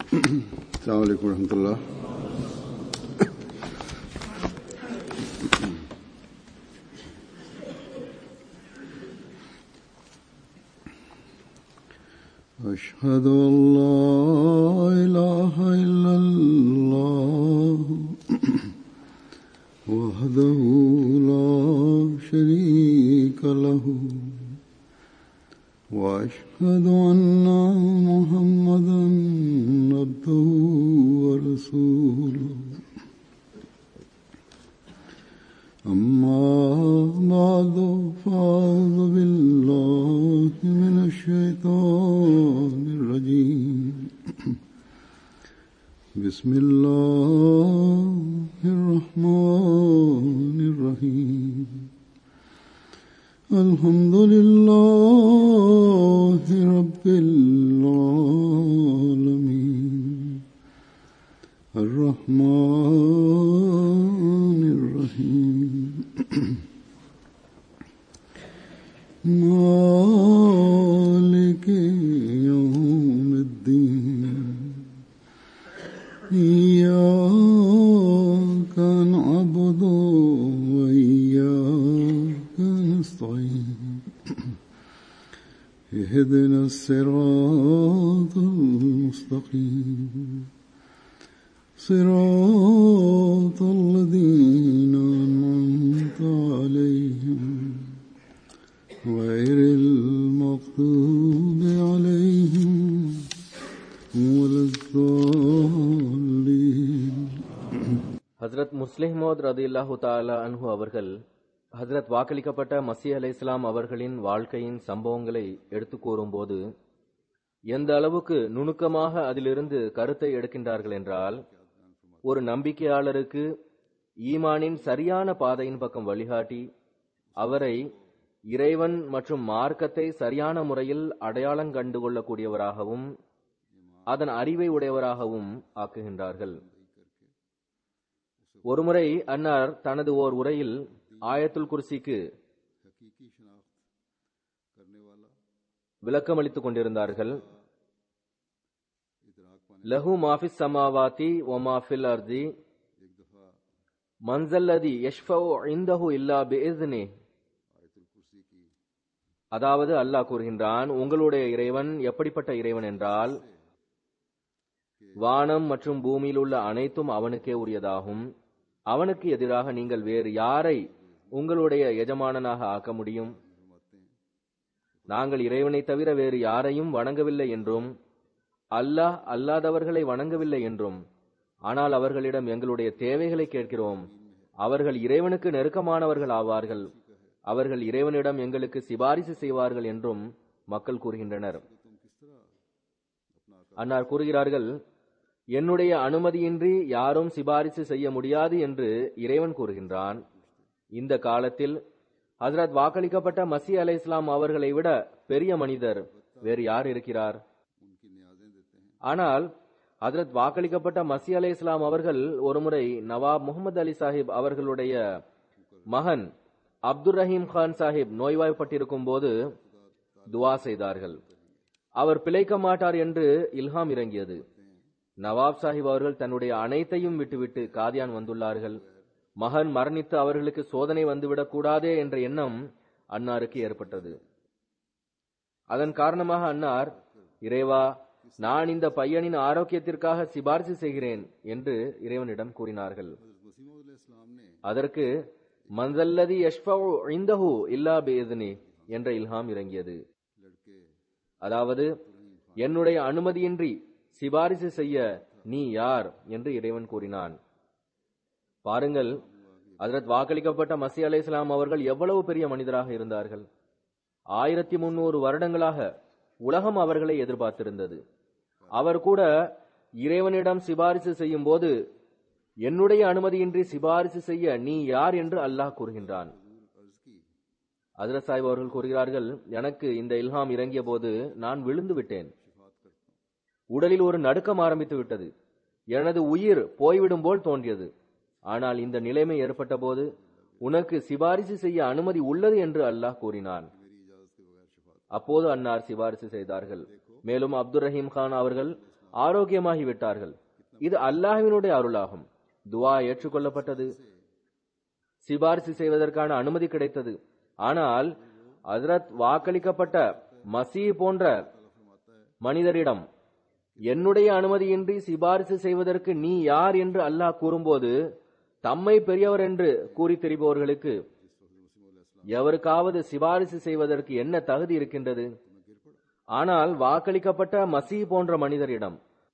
السلام عليكم ورحمة الله أشهد أن لا إله إلا الله وحده لا شريك له وأشهد أن محمدا عبده ورسوله أما بعد فأعوذ بالله من الشيطان الرجيم بسم الله الرحمن الرحيم الحمد لله رب العالمين الرحمن الرحيم مالك يوم الدين إياك نعبد وإياك نستعين اهدنا الصراط المستقيم صراط الذين أنعمت عليهم غير المغضوب عليهم ولا الضالين ஹஸ்ரத் முஸ்லிஹ்மோத் ரதில்லாஹு தாலா அன்ஹு அவர்கள் ஹஸ்ரத் வாக்களிக்கப்பட்ட மசி அலை இஸ்லாம் அவர்களின் வாழ்க்கையின் சம்பவங்களை எடுத்து கூறும்போது எந்த அளவுக்கு நுணுக்கமாக அதிலிருந்து கருத்தை எடுக்கின்றார்கள் என்றால் ஒரு நம்பிக்கையாளருக்கு ஈமானின் சரியான பாதையின் பக்கம் வழிகாட்டி அவரை இறைவன் மற்றும் மார்க்கத்தை சரியான முறையில் அடையாளம் கண்டு கொள்ளக்கூடியவராகவும் அதன் அறிவை உடையவராகவும் ஆக்குகின்றார்கள் ஒருமுறை அன்னார் தனது ஓர் உரையில் ஆயத்துல் குர்சிக்கு விளக்கமளித்துக் கொண்டிருந்தார்கள் லஹு மாஃபிஸ் சமாவாதி ஒமாஃபில் அர்தி மன்சல்லதி யஷ்ஃபவு இந்தஹு இல்லா பிஇذنه அதாவது அல்லாஹ் கூறுகின்றான் உங்களுடைய இறைவன் எப்படிப்பட்ட இறைவன் என்றால் வானம் மற்றும் பூமியில் உள்ள அனைத்தும் அவனுக்கே உரியதாகும் அவனுக்கு எதிராக நீங்கள் வேறு யாரை உங்களுடைய எஜமானனாக ஆக்க முடியும் நாங்கள் இறைவனை தவிர வேறு யாரையும் வணங்கவில்லை என்றும் அல்லாஹ் அல்லாதவர்களை வணங்கவில்லை என்றும் ஆனால் அவர்களிடம் எங்களுடைய தேவைகளை கேட்கிறோம் அவர்கள் இறைவனுக்கு நெருக்கமானவர்கள் ஆவார்கள் அவர்கள் இறைவனிடம் எங்களுக்கு சிபாரிசு செய்வார்கள் என்றும் மக்கள் கூறுகின்றனர் அன்னார் கூறுகிறார்கள் என்னுடைய அனுமதியின்றி யாரும் சிபாரிசு செய்ய முடியாது என்று இறைவன் கூறுகின்றான் இந்த காலத்தில் ஹசரத் வாக்களிக்கப்பட்ட மசி அலை இஸ்லாம் அவர்களை விட பெரிய மனிதர் வேறு யார் இருக்கிறார் ஆனால் ஹசரத் வாக்களிக்கப்பட்ட மசி அலை இஸ்லாம் அவர்கள் ஒருமுறை நவாப் முகமது அலி சாஹிப் அவர்களுடைய மகன் அப்துல் ரஹீம் கான் சாஹிப் நோய்வாய்ப்பட்டிருக்கும் போது துவா செய்தார்கள் அவர் பிழைக்க மாட்டார் என்று இல்ஹாம் இறங்கியது நவாப் சாஹிப் அவர்கள் தன்னுடைய அனைத்தையும் விட்டுவிட்டு காதியான் வந்துள்ளார்கள் மகன் மரணித்து அவர்களுக்கு சோதனை வந்துவிடக் கூடாதே என்ற எண்ணம் அன்னாருக்கு ஏற்பட்டது அதன் காரணமாக அன்னார் இறைவா நான் இந்த பையனின் ஆரோக்கியத்திற்காக சிபாரிசு செய்கிறேன் என்று இறைவனிடம் கூறினார்கள் அதற்கு மன்சல்லதி யஷ்ஃபவு இந்தஹு இல்லா பிஇذنி என்ற இல்ஹாம் இறங்கியது அதாவது என்னுடைய அனுமதியின்றி சிபாரிசு செய்ய நீ யார் என்று இறைவன் கூறினான் பாருங்கள் அதரத் வாக்களிக்கப்பட்ட மசி அலை இஸ்லாம் அவர்கள் எவ்வளவு பெரிய மனிதராக இருந்தார்கள் ஆயிரத்தி முன்னூறு வருடங்களாக உலகம் அவர்களை எதிர்பார்த்திருந்தது அவர் கூட இறைவனிடம் சிபாரிசு செய்யும் போது என்னுடைய அனுமதியின்றி சிபாரிசு செய்ய நீ யார் என்று அல்லாஹ் கூறுகின்றான் அதிரத் சாஹிப் அவர்கள் கூறுகிறார்கள் எனக்கு இந்த இல்ஹாம் இறங்கிய போது நான் விழுந்து விட்டேன் உடலில் ஒரு நடுக்கம் ஆரம்பித்து விட்டது எனது உயிர் போய்விடும் போல் தோன்றியது ஆனால் இந்த நிலைமை ஏற்பட்ட போது உனக்கு சிபாரிசு செய்ய அனுமதி உள்ளது என்று அல்லாஹ் கூறினான் அப்போது அன்னார் சிபாரிசு செய்தார்கள் மேலும் அப்துல் ரஹீம் கான் அவர்கள் ஆரோக்கியமாகி விட்டார்கள் இது அல்லாஹ்வினுடைய அருளாகும் துவா ஏற்றுக்கொள்ளப்பட்டது சிபாரிசு செய்வதற்கான அனுமதி கிடைத்தது ஆனால் ஹஜ்ரத் வாக்களிக்கப்பட்ட மசீ போன்ற மனிதரிடம் என்னுடைய அனுமதியின்றி சிபாரிசு செய்வதற்கு நீ யார் என்று அல்லாஹ் கூறும்போது தம்மை பெரியவர் என்று கூறி திரிபவர்களுக்கு எவருக்காவது சிபாரிசு செய்வதற்கு என்ன தகுதி இருக்கின்றது ஆனால் வாக்களிக்கப்பட்ட மசீ போன்ற மனிதரிடம்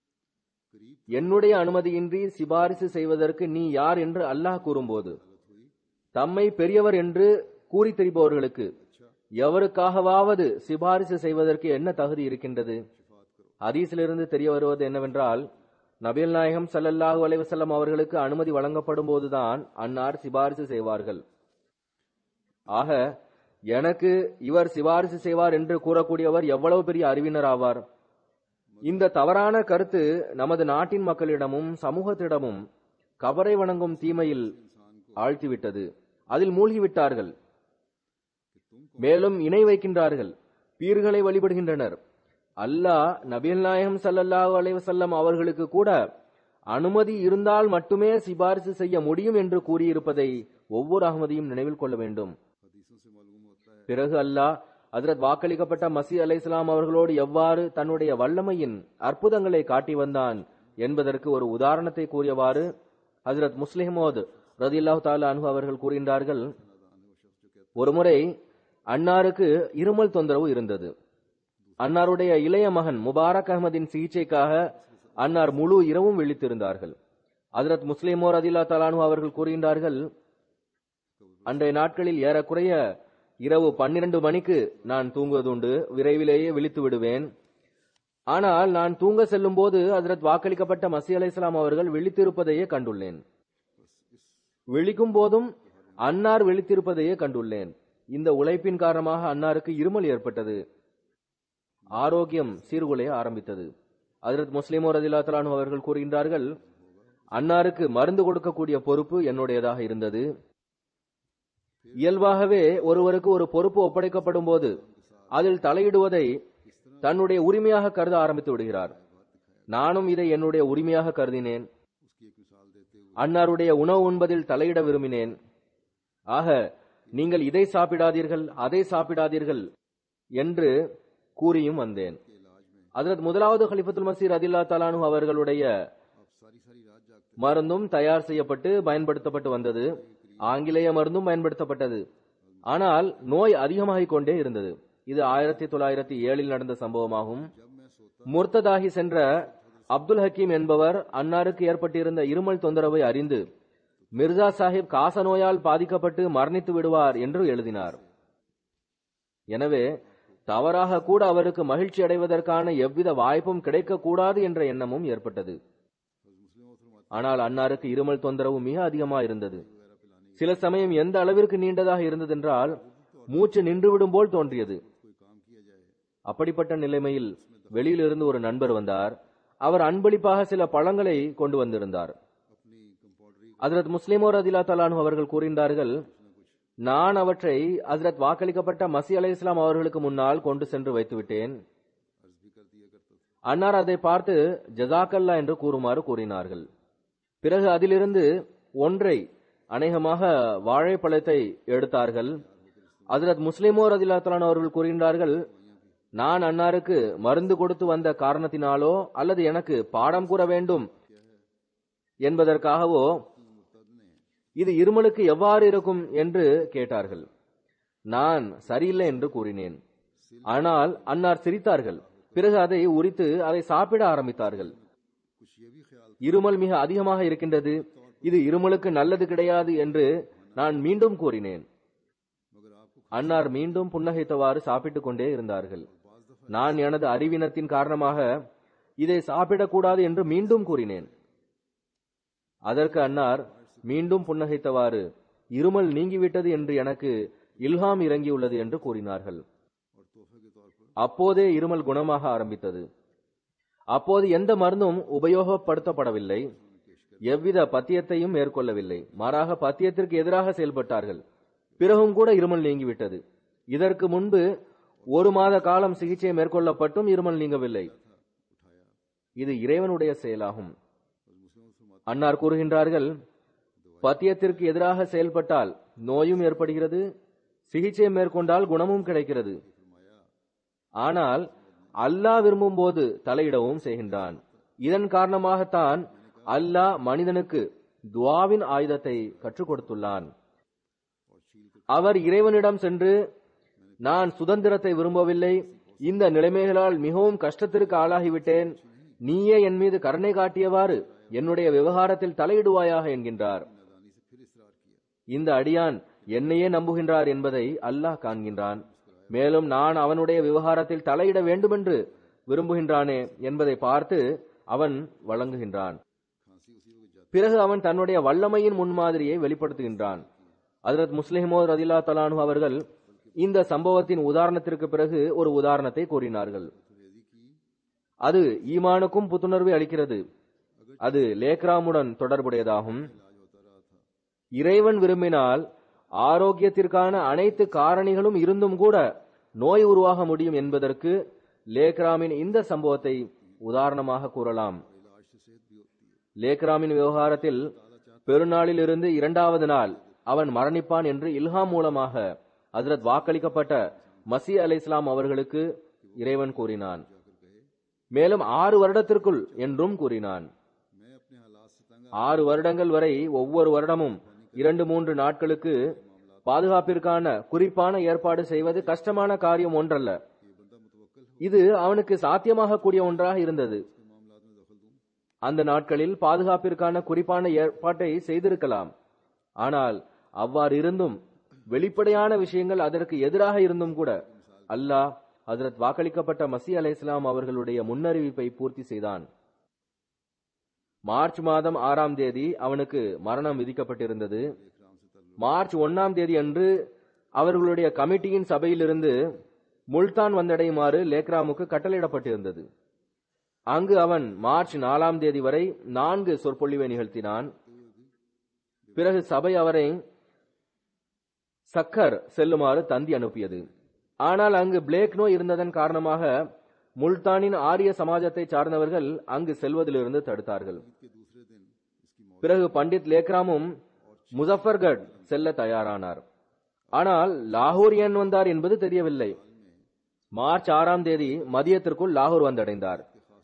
என்னுடைய அனுமதியின்றி சிபாரிசு செய்வதற்கு நீ யார் என்று அல்லாஹ் கூறும்போது தம்மை பெரியவர் என்று கூறி திரிபவர்களுக்கு எவருக்காகவாவது சிபாரிசு செய்வதற்கு என்ன தகுதி இருக்கின்றது ஹதீஸிலிருந்து தெரிய வருவது என்னவென்றால் நபிகள் நாயகம் ஸல்லல்லாஹு அலைஹி வஸல்லம் அவர்களுக்கு அனுமதி வழங்கப்படும் போதுதான் அன்னார் சிபாரிசு செய்வார்கள் ஆக எனக்கு இவர் சிபாரிசு செய்வார் என்று கூறக்கூடியவர் எவ்வளவு பெரிய அறிவினர் ஆவார் இந்த தவறான கருத்து நமது நாட்டின் மக்களிடமும் சமூகத்திடமும் கபரை வணங்கும் தீமையில் ஆழ்த்திவிட்டது அதில் மூழ்கிவிட்டார்கள் மேலும் இணை வைக்கின்றார்கள் பீர்களை வழிபடுகின்றனர் அல்லாஹ் நபிகள் நாயகம் ஸல்லல்லாஹு அலைஹி வஸல்லம் அவர்களுக்கு கூட அனுமதி இருந்தால் மட்டுமே சிபாரிசு செய்ய முடியும் என்று கூறியிருப்பதை ஒவ்வொரு அகமதியும் நினைவில் கொள்ள வேண்டும் பிறகு அல்லாஹ் ஹஜ்ரத் வாக்களிக்கப்பட்ட மசி அலை இஸ்லாம் அவர்களோடு எவ்வாறு தன்னுடைய வல்லமையின் அற்புதங்களை காட்டி வந்தான் என்பதற்கு ஒரு உதாரணத்தை கூறியவாறு ஹஜ்ரத் முஸ்லிமோத் ரதில்லாஹு தாலா அன்ஹு அவர்கள் கூறுகின்றார்கள் ஒருமுறை அன்னாருக்கு இருமல் தொந்தரவு இருந்தது அன்னாருடைய இளைய மகன் முபாரக் அகமதின் சிகிச்சைக்காக அன்னார் முழு இரவும் விழித்திருந்தார்கள் ஹஜ்ரத் முஸ்லிமோ ரதில்லா தலானு அவர்கள் கூறுகின்றார்கள் அன்றைய நாட்களில் ஏறக்குறைய இரவு பன்னிரண்டு மணிக்கு நான் தூங்குவதுண்டு விரைவிலேயே விழித்து விடுவேன் ஆனால் நான் தூங்க செல்லும் போது ஹஜ்ரத் வாக்களிக்கப்பட்ட மசி அலை அவர்கள் விழித்திருப்பதையே கண்டுள்ளேன் விழிக்கும் போதும் அன்னார் விழித்திருப்பதையே கண்டுள்ளேன் இந்த உழைப்பின் காரணமாக அன்னாருக்கு இருமல் ஏற்பட்டது ஆரோக்கியம் சீர்குலைய ஆரம்பித்தது ஹஜரத் முஸ்லிமோ ரதில்லா தலானு அவர்கள் கூறுகின்றார்கள் அன்னாருக்கு மருந்து கொடுக்கக்கூடிய பொறுப்பு என்னுடையதாக இருந்தது இயல்பாகவே ஒருவருக்கு ஒரு பொறுப்பு ஒப்படைக்கப்படும் போது அதில் தலையிடுவதை தன்னுடைய உரிமையாக கருத ஆரம்பித்து விடுகிறார் நானும் இதை என்னுடைய உரிமையாக கருதினேன் அன்னாருடைய உணவு உண்பதில் தலையிட விரும்பினேன் ஆக நீங்கள் இதை சாப்பிடாதீர்கள் அதை சாப்பிடாதீர்கள் என்று கூறியும் வந்தேன் அதற்கு முதலாவது ஹலிஃபத்துல் மசீர் அதில்லா தலானு அவர்களுடைய மருந்தும் தயார் செய்யப்பட்டு பயன்படுத்தப்பட்டு வந்தது ஆங்கிலேய மருந்தும் பயன்படுத்தப்பட்டது ஆனால் நோய் அதிகமாகிக் கொண்டே இருந்தது இது ஆயிரத்தி தொள்ளாயிரத்தி ஏழில் நடந்த சம்பவமாகும் முர்த்ததாகி சென்ற அப்துல் ஹக்கீம் என்பவர் அன்னாருக்கு ஏற்பட்டிருந்த இருமல் தொந்தரவை அறிந்து மிர்சா சாஹிப் காச நோயால் பாதிக்கப்பட்டு மரணித்து விடுவார் என்று எழுதினார் எனவே தவறாக கூட அவருக்கு மகிழ்ச்சி அடைவதற்கான எவ்வித வாய்ப்பும் கிடைக்கக்கூடாது என்ற எண்ணமும் ஏற்பட்டது ஆனால் அன்னாருக்கு இருமல் தொந்தரவு மிக அதிகமா இருந்தது சில சமயம் எந்த அளவிற்கு நீண்டதாக இருந்ததென்றால் மூச்சு நின்றுவிடும் போல் தோன்றியது அப்படிப்பட்ட நிலைமையில் வெளியிலிருந்து ஒரு நண்பர் வந்தார் அவர் அன்பளிப்பாக சில பழங்களை கொண்டு வந்திருந்தார் ஹசரத் முஸ்லிமோ ரதிலா தலானு அவர்கள் கூறினார்கள் நான் அவற்றை ஹசரத் வாக்களிக்கப்பட்ட மசி அலை இஸ்லாம் அவர்களுக்கு முன்னால் கொண்டு சென்று வைத்து விட்டேன் அன்னார் அதை பார்த்து ஜசாக்கல்லா என்று கூறுமாறு கூறினார்கள் பிறகு அதிலிருந்து ஒன்றை அநேகமாக வாழைப்பழத்தை எடுத்தார்கள் ஹசரத் முஸ்லிமோ ரதிலா தலான் அவர்கள் கூறுகின்றார்கள் நான் அன்னாருக்கு மருந்து கொடுத்து வந்த காரணத்தினாலோ அல்லது எனக்கு பாடம் கூற வேண்டும் என்பதற்காகவோ இது இருமலுக்கு எவ்வாறு இருக்கும் என்று கேட்டார்கள் நான் சரியில்லை என்று கூறினேன் ஆனால் அன்னார் சிரித்தார்கள் பிறகு அதை உரித்து அதை சாப்பிட ஆரம்பித்தார்கள் இருமல் மிக அதிகமாக இருக்கின்றது இது இருமலுக்கு நல்லது கிடையாது என்று நான் மீண்டும் கூறினேன் அன்னார் மீண்டும் புன்னகைத்தவாறு சாப்பிட்டுக் கொண்டே இருந்தார்கள் நான் எனது அறிவினத்தின் காரணமாக இதை சாப்பிடக்கூடாது என்று மீண்டும் கூறினேன் அதற்கு அன்னார் மீண்டும் புன்னகைத்தவாறு இருமல் நீங்கிவிட்டது என்று எனக்கு இல்ஹாம் இறங்கியுள்ளது என்று கூறினார்கள் அப்போதே இருமல் குணமாக ஆரம்பித்தது அப்போது எந்த மருந்தும் உபயோகப்படுத்தப்படவில்லை எவ்வித பத்தியத்தையும் மேற்கொள்ளவில்லை மாறாக பத்தியத்திற்கு எதிராக செயல்பட்டார்கள் பிறகும் கூட இருமல் நீங்கிவிட்டது இதற்கு முன்பு ஒரு மாத காலம் சிகிச்சை மேற்கொள்ளப்பட்டும் இருமல் நீங்கவில்லை இது இறைவனுடைய செயலாகும் அன்னார் கூறுகின்றார்கள் பத்தியத்திற்கு எதிராக செயல்பட்டால் நோயும் ஏற்படுகிறது சிகிச்சை மேற்கொண்டால் குணமும் கிடைக்கிறது ஆனால் அல்லாஹ் விரும்பும் போது தலையிடவும் செய்கின்றான் இதன் காரணமாகத்தான் அல்லாஹ் மனிதனுக்கு துவாவின் ஆயுதத்தை கற்றுக் கொடுத்துள்ளான் அவர் இறைவனிடம் சென்று நான் சுதந்திரத்தை விரும்பவில்லை இந்த நிலைமைகளால் மிகவும் கஷ்டத்திற்கு ஆளாகிவிட்டேன் நீயே என் மீது கருணை காட்டியவாறு என்னுடைய விவகாரத்தில் தலையிடுவாயாக என்கின்றார் இந்த அடியான் என்னையே நம்புகின்றார் என்பதை அல்லாஹ் காண்கின்றான் மேலும் நான் அவனுடைய விவகாரத்தில் தலையிட வேண்டுமென்று விரும்புகின்றானே என்பதை பார்த்து அவன் வழங்குகின்றான் பிறகு அவன் தன்னுடைய வல்லமையின் முன்மாதிரியை வெளிப்படுத்துகின்றான் ஹஜரத் முஸ்லிமோத் ரதிலா தலானு அவர்கள் இந்த சம்பவத்தின் உதாரணத்திற்கு பிறகு ஒரு உதாரணத்தை கூறினார்கள் அது ஈமானுக்கும் புத்துணர்வை அளிக்கிறது அது லேக்ராமுடன் தொடர்புடையதாகும் இறைவன் விரும்பினால் ஆரோக்கியத்திற்கான அனைத்து காரணிகளும் இருந்தும் கூட நோய் உருவாக முடியும் என்பதற்கு லேக்ராமின் இந்த சம்பவத்தை உதாரணமாக கூறலாம் லேக்ராமின் விவகாரத்தில் பெருநாளில் இருந்து இரண்டாவது நாள் அவன் மரணிப்பான் என்று இல்ஹாம் மூலமாக ஹஜரத் வாக்களிக்கப்பட்ட மசி அலை இஸ்லாம் அவர்களுக்கு இறைவன் கூறினான் மேலும் ஆறு வருடத்திற்குள் என்றும் கூறினான் ஆறு வருடங்கள் வரை ஒவ்வொரு வருடமும் இரண்டு மூன்று நாட்களுக்கு பாதுகாப்பிற்கான குறிப்பான ஏற்பாடு செய்வது கஷ்டமான காரியம் ஒன்றல்ல இது அவனுக்கு சாத்தியமாக கூடிய ஒன்றாக இருந்தது அந்த நாட்களில் பாதுகாப்பிற்கான குறிப்பான ஏற்பாட்டை செய்திருக்கலாம் ஆனால் அவ்வாறு இருந்தும் வெளிப்படையான விஷயங்கள் அதற்கு எதிராக இருந்தும் கூட அல்லாஹ் ஹஜரத் வாக்களிக்கப்பட்ட மசி அலை இஸ்லாம் அவர்களுடைய முன்னறிவிப்பை பூர்த்தி செய்தான் மார்ச் மாதம் ஆறாம் தேதி அவனுக்கு மரணம் விதிக்கப்பட்டிருந்தது மார்ச் ஒன்னாம் தேதி அன்று அவர்களுடைய கமிட்டியின் சபையிலிருந்து முல்தான் வந்தடையுமாறு லேக்ராமுக்கு கட்டளையிடப்பட்டிருந்தது அங்கு அவன் மார்ச் நாலாம் தேதி வரை நான்கு சொற்பொழிவை நிகழ்த்தினான் பிறகு சபை அவரை சக்கர் செல்லுமாறு தந்தி அனுப்பியது ஆனால் அங்கு பிளேக் நோய் இருந்ததன் காரணமாக முல்தானின் ஆரிய சமாஜத்தை சார்ந்தவர்கள் அங்கு செல்வதிலிருந்து தடுத்தார்கள் பிறகு பண்டித் லேக்ராமும் முசஃபர்கட் செல்ல தயாரானார் ஆனால் லாகூர் ஏன் வந்தார் என்பது தெரியவில்லை மார்ச் ஆறாம் தேதி மதியத்திற்குள் லாகூர் வந்தடைந்தார்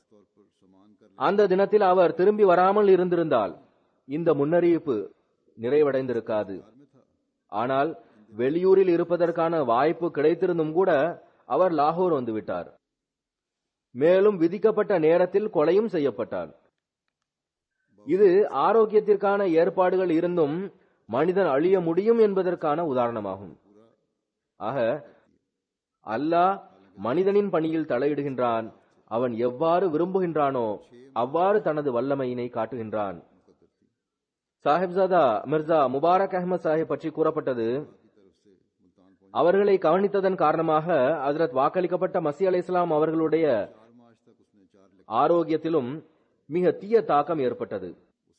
அந்த தினத்தில் அவர் திரும்பி வராமல் இருந்திருந்தால் இந்த முன்னறிவிப்பு நிறைவடைந்திருக்காது ஆனால் வெளியூரில் இருப்பதற்கான வாய்ப்பு கிடைத்திருந்தும் கூட அவர் லாகூர் வந்துவிட்டார் மேலும் விதிக்கப்பட்ட நேரத்தில் கொலையும் செய்யப்பட்டார் இது ஆரோக்கியத்திற்கான ஏற்பாடுகள் இருந்தும் மனிதன் அழிய முடியும் என்பதற்கான உதாரணமாகும் ஆக அல்லாஹ் மனிதனின் பணியில் தலையிடுகின்றான் அவன் எவ்வாறு விரும்புகின்றானோ அவ்வாறு தனது வல்லமையினை காட்டுகின்றான் சாஹிப்சாதா மிர்சா முபாரக் அஹமத் சாஹிப் பற்றி கூறப்பட்டது அவர்களை கவனித்ததன் காரணமாக ஹஜரத் வாக்களிக்கப்பட்ட மசி அலை இஸ்லாம் அவர்களுடைய ஆரோக்கியத்திலும் மிக தீய தாக்கம் ஏற்பட்டது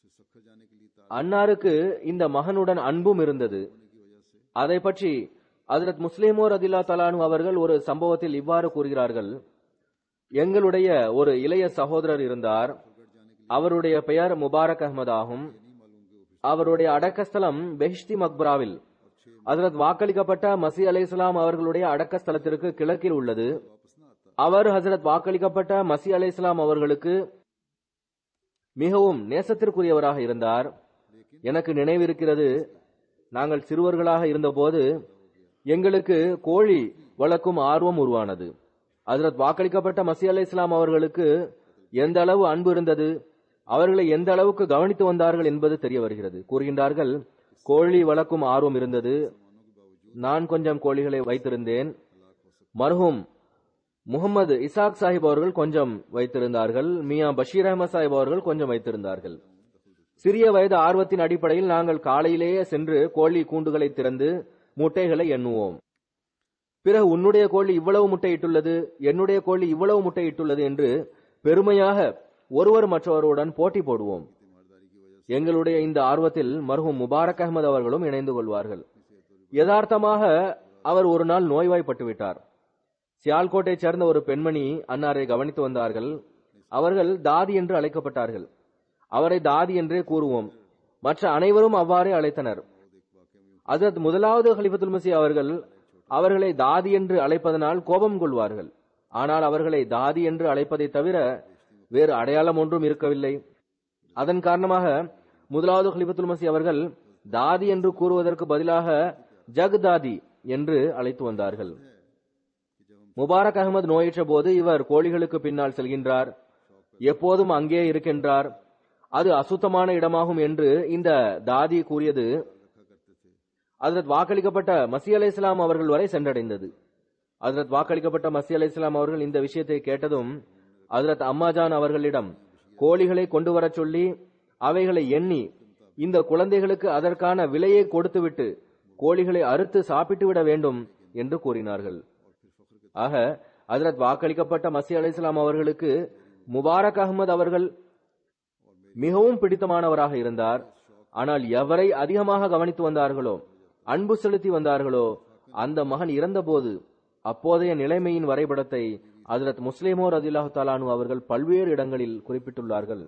அன்னாருக்கு இந்த மகனுடன் அன்பும் இருந்தது அதை பற்றி ஹஜரத் முஸ்லிமோ ரதில்லா தலானு அவர்கள் ஒரு சம்பவத்தில் இவ்வாறு கூறுகிறார்கள் எங்களுடைய ஒரு இளைய சகோதரர் இருந்தார் அவருடைய பெயர் முபாரக் அஹமத் ஆகும் அவருடைய அடக்கஸ்தலம் பெஹ்ஷ்தி மக்பராவில் ஹசரத் வாக்களிக்கப்பட்ட மசி அலை இஸ்லாம் அவர்களுடைய அடக்கஸ்தலத்திற்கு கிழக்கில் உள்ளது அவர் ஹசரத் வாக்களிக்கப்பட்ட மசி அலை இஸ்லாம் அவர்களுக்கு மிகவும் நேசத்திற்குரியவராக இருந்தார் எனக்கு நினைவிருக்கிறது நாங்கள் சிறுவர்களாக இருந்தபோது எங்களுக்கு கோழி வளர்க்கும் ஆர்வம் உருவானது ஹசரத் வாக்களிக்கப்பட்ட மசி அலை இஸ்லாம் அவர்களுக்கு எந்த அளவு அன்பு இருந்தது அவர்களை எந்த அளவுக்கு கவனித்து வந்தார்கள் என்பது தெரிய வருகிறது கூறுகின்றார்கள் கோழி வளர்க்கும் ஆர்வம் இருந்தது நான் கொஞ்சம் கோழிகளை வைத்திருந்தேன் மர்ஹூம் முகமது இசாக் சாஹிப் அவர்கள் கொஞ்சம் வைத்திருந்தார்கள் மியா பஷீர் அஹமத் சாஹிப் அவர்கள் கொஞ்சம் வைத்திருந்தார்கள் சிறிய வயது ஆர்வத்தின் அடிப்படையில் நாங்கள் காலையிலேயே சென்று கோழி கூண்டுகளை திறந்து முட்டைகளை எண்ணுவோம் பிறகு உன்னுடைய கோழி இவ்வளவு முட்டையிட்டுள்ளது என்னுடைய கோழி இவ்வளவு முட்டையிட்டுள்ளது என்று பெருமையாக ஒருவர் மற்றவருடன் போட்டி போடுவோம் எங்களுடைய இந்த ஆர்வத்தில் மருகும் முபாரக் அகமது அவர்களும் இணைந்து கொள்வார்கள் யதார்த்தமாக அவர் ஒரு நாள் நோய்வாய்ப்பட்டு விட்டார் சியால்கோட்டை சேர்ந்த ஒரு பெண்மணி அன்னாரை கவனித்து வந்தார்கள் அவர்கள் தாதி என்று அழைக்கப்பட்டார்கள் அவரை தாதி என்றே கூறுவோம் மற்ற அனைவரும் அவ்வாறே அழைத்தனர் அதத் முதலாவது ஹலிஃபத்துல் மசி அவர்கள் அவர்களை தாதி என்று அழைப்பதனால் கோபம் கொள்வார்கள் ஆனால் அவர்களை தாதி என்று அழைப்பதை தவிர வேறு அடையாளம் ஒன்றும் இருக்கவில்லை அதன் காரணமாக முதலாவது ஹலிஃபத்துல் மசி அவர்கள் தாதி என்று கூறுவதற்கு பதிலாக ஜக் தாதி என்று அழைத்து வந்தார்கள் முபாரக் அகமது நோயுற்ற போது இவர் கோழிகளுக்கு பின்னால் செல்கின்றார் எப்போதும் அங்கே இருக்கின்றார் அது அசுத்தமான இடமாகும் என்று இந்த தாதி கூறியது அதற்கு வாக்களிக்கப்பட்ட மசி அலை இஸ்லாம் அவர்கள் வரை சென்றடைந்தது அதற்கு வாக்களிக்கப்பட்ட மசி அலை இஸ்லாம் அவர்கள் இந்த விஷயத்தை கேட்டதும் அதரத் அம்மாஜான் அவர்களிடம் கோழிகளை கொண்டு வரச் சொல்லி அவைகளை எண்ணி இந்த குழந்தைகளுக்கு அதற்கான விலையை கொடுத்துவிட்டு கோழிகளை அறுத்து சாப்பிட்டு விட வேண்டும் என்று கூறினார்கள் ஆக அதரத் வாக்களிக்கப்பட்ட மசி அலை இஸ்லாம் அவர்களுக்கு முபாரக் அகமது அவர்கள் மிகவும் பிடித்தமானவராக இருந்தார் ஆனால் எவரை அதிகமாக கவனித்து வந்தார்களோ அன்பு செலுத்தி வந்தார்களோ அந்த மகன் இறந்தபோது அப்போதைய நிலைமையின் வரைபடத்தை அதரத் முஸ்லிமோ ரதில்லாஹு தாலானு அவர்கள் பல்வேறு இடங்களில் குறிப்பிட்டுள்ளார்கள்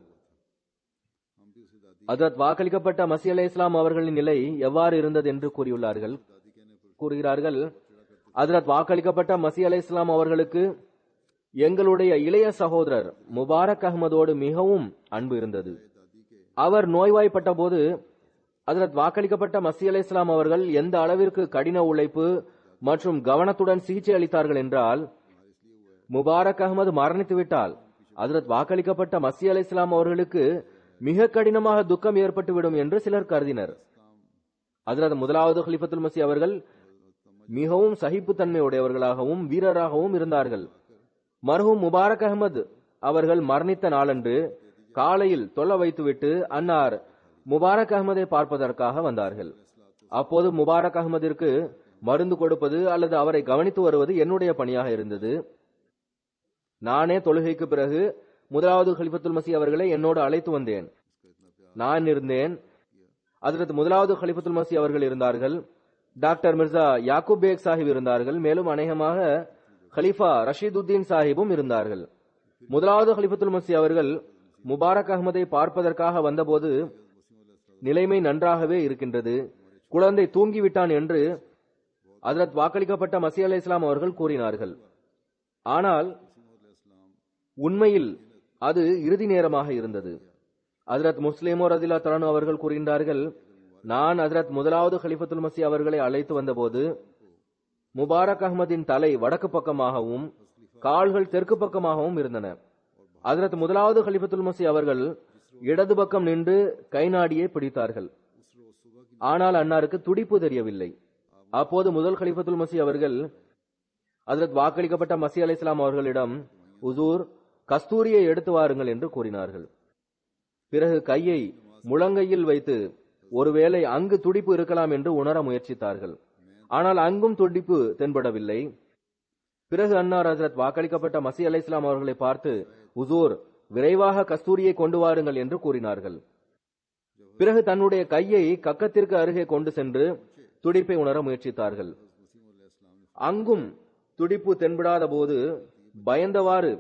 அதரத் வாக்களிக்கப்பட்ட மசி அலை இஸ்லாம் அவர்களின் நிலை எவ்வாறு இருந்தது என்று கூறியுள்ளார்கள் கூறுகிறார்கள் அதரத் வாக்களிக்கப்பட்ட மசி அலை இஸ்லாம் அவர்களுக்கு எங்களுடைய இளைய சகோதரர் முபாரக் அகமதோடு மிகவும் அன்பு இருந்தது அவர் நோய்வாய்ப்பட்ட போது அதரத் வாக்களிக்கப்பட்ட மசி அலை இஸ்லாம் அவர்கள் எந்த அளவிற்கு கடின உழைப்பு மற்றும் கவனத்துடன் சிகிச்சை அளித்தார்கள் என்றால் முபாரக் அகமது மரணித்து விட்டால் அதரத் வாக்களிக்கப்பட்ட மசி அலை இஸ்லாம் அவர்களுக்கு மிக கடினமாக துக்கம் ஏற்பட்டுவிடும் என்று சிலர் கருதினர் அதரத் முதலாவது ஹலிஃபத்துல் மசி அவர்கள் மிகவும் சகிப்புத்தன்மை உடையவர்களாகவும் வீரராகவும் இருந்தார்கள் மர்ஹூம் முபாரக் அகமது அவர்கள் மரணித்த நாளன்று காலையில் தொல்ல வைத்துவிட்டு அன்னார் முபாரக் அகமதை பார்ப்பதற்காக வந்தார்கள் அப்போது முபாரக் அகமதிற்கு மருந்து கொடுப்பது அல்லது அவரை கவனித்து வருவது என்னுடைய பணியாக இருந்தது நானே தொழுகைக்கு பிறகு முதலாவது ஹலிஃபத்துல் மசி அவர்களை என்னோடு அழைத்து வந்தேன் நான் இருந்தேன் அதற்கு முதலாவது ஹலிஃபத்துல் மசி அவர்கள் இருந்தார்கள் டாக்டர் மிர்சா யாக்கூப் பேக் சாஹிப் இருந்தார்கள் மேலும் அநேகமாக ஹலிஃபா ரஷீதுத்தீன் சாஹிபும் இருந்தார்கள் முதலாவது ஹலிஃபத்துல் மசி அவர்கள் முபாரக் அகமதை பார்ப்பதற்காக வந்தபோது நிலைமை நன்றாகவே இருக்கின்றது குழந்தை தூங்கிவிட்டான் என்று அதரத் வாக்களிக்கப்பட்ட மசி அலை இஸ்லாம் அவர்கள் கூறினார்கள் ஆனால் உண்மையில் அது இறுதி நேரமாக இருந்தது அதரத் முஸ்லிமோ ரதிலா தலானு அவர்கள் கூறுகின்றார்கள் நான் அதரத் முதலாவது ஹலிஃபத்துல் மசி அவர்களை அழைத்து வந்தபோது முபாரக் அகமதின் தலை வடக்கு பக்கமாகவும் கால்கள் தெற்கு பக்கமாகவும் இருந்தன அதரத் முதலாவது ஹலிஃபத்துல் மசி அவர்கள் இடது பக்கம் நின்று கை நாடியை பிடித்தார்கள் ஆனால் அன்னாருக்கு துடிப்பு தெரியவில்லை அப்போது முதல் ஹலிஃபத்துல் மசி அவர்கள் அதரத் வாக்களிக்கப்பட்ட மசி அலை இஸ்லாம் அவர்களிடம் உசூர் கஸ்தூரியை எடுத்து வாருங்கள் என்று கூறினார்கள் பிறகு கையை முழங்கையில் வைத்து ஒருவேளை அங்கு துடிப்பு இருக்கலாம் என்று உணர முயற்சித்தார்கள் ஆனால் அங்கும் துடிப்பு தென்படவில்லை பிறகு அன்னார் ஹசரத் வாக்களிக்கப்பட்ட மசி அலை இஸ்லாம் அவர்களை பார்த்து உசூர் விரைவாக கஸ்தூரியை கொண்டு வாருங்கள் என்று கூறினார்கள் பிறகு தன்னுடைய கையை கக்கத்திற்கு அருகே கொண்டு சென்று துடிப்பை உணர முயற்சித்தார்கள் அங்கும் துடிப்பு தென்படாத போது பயந்தவாறு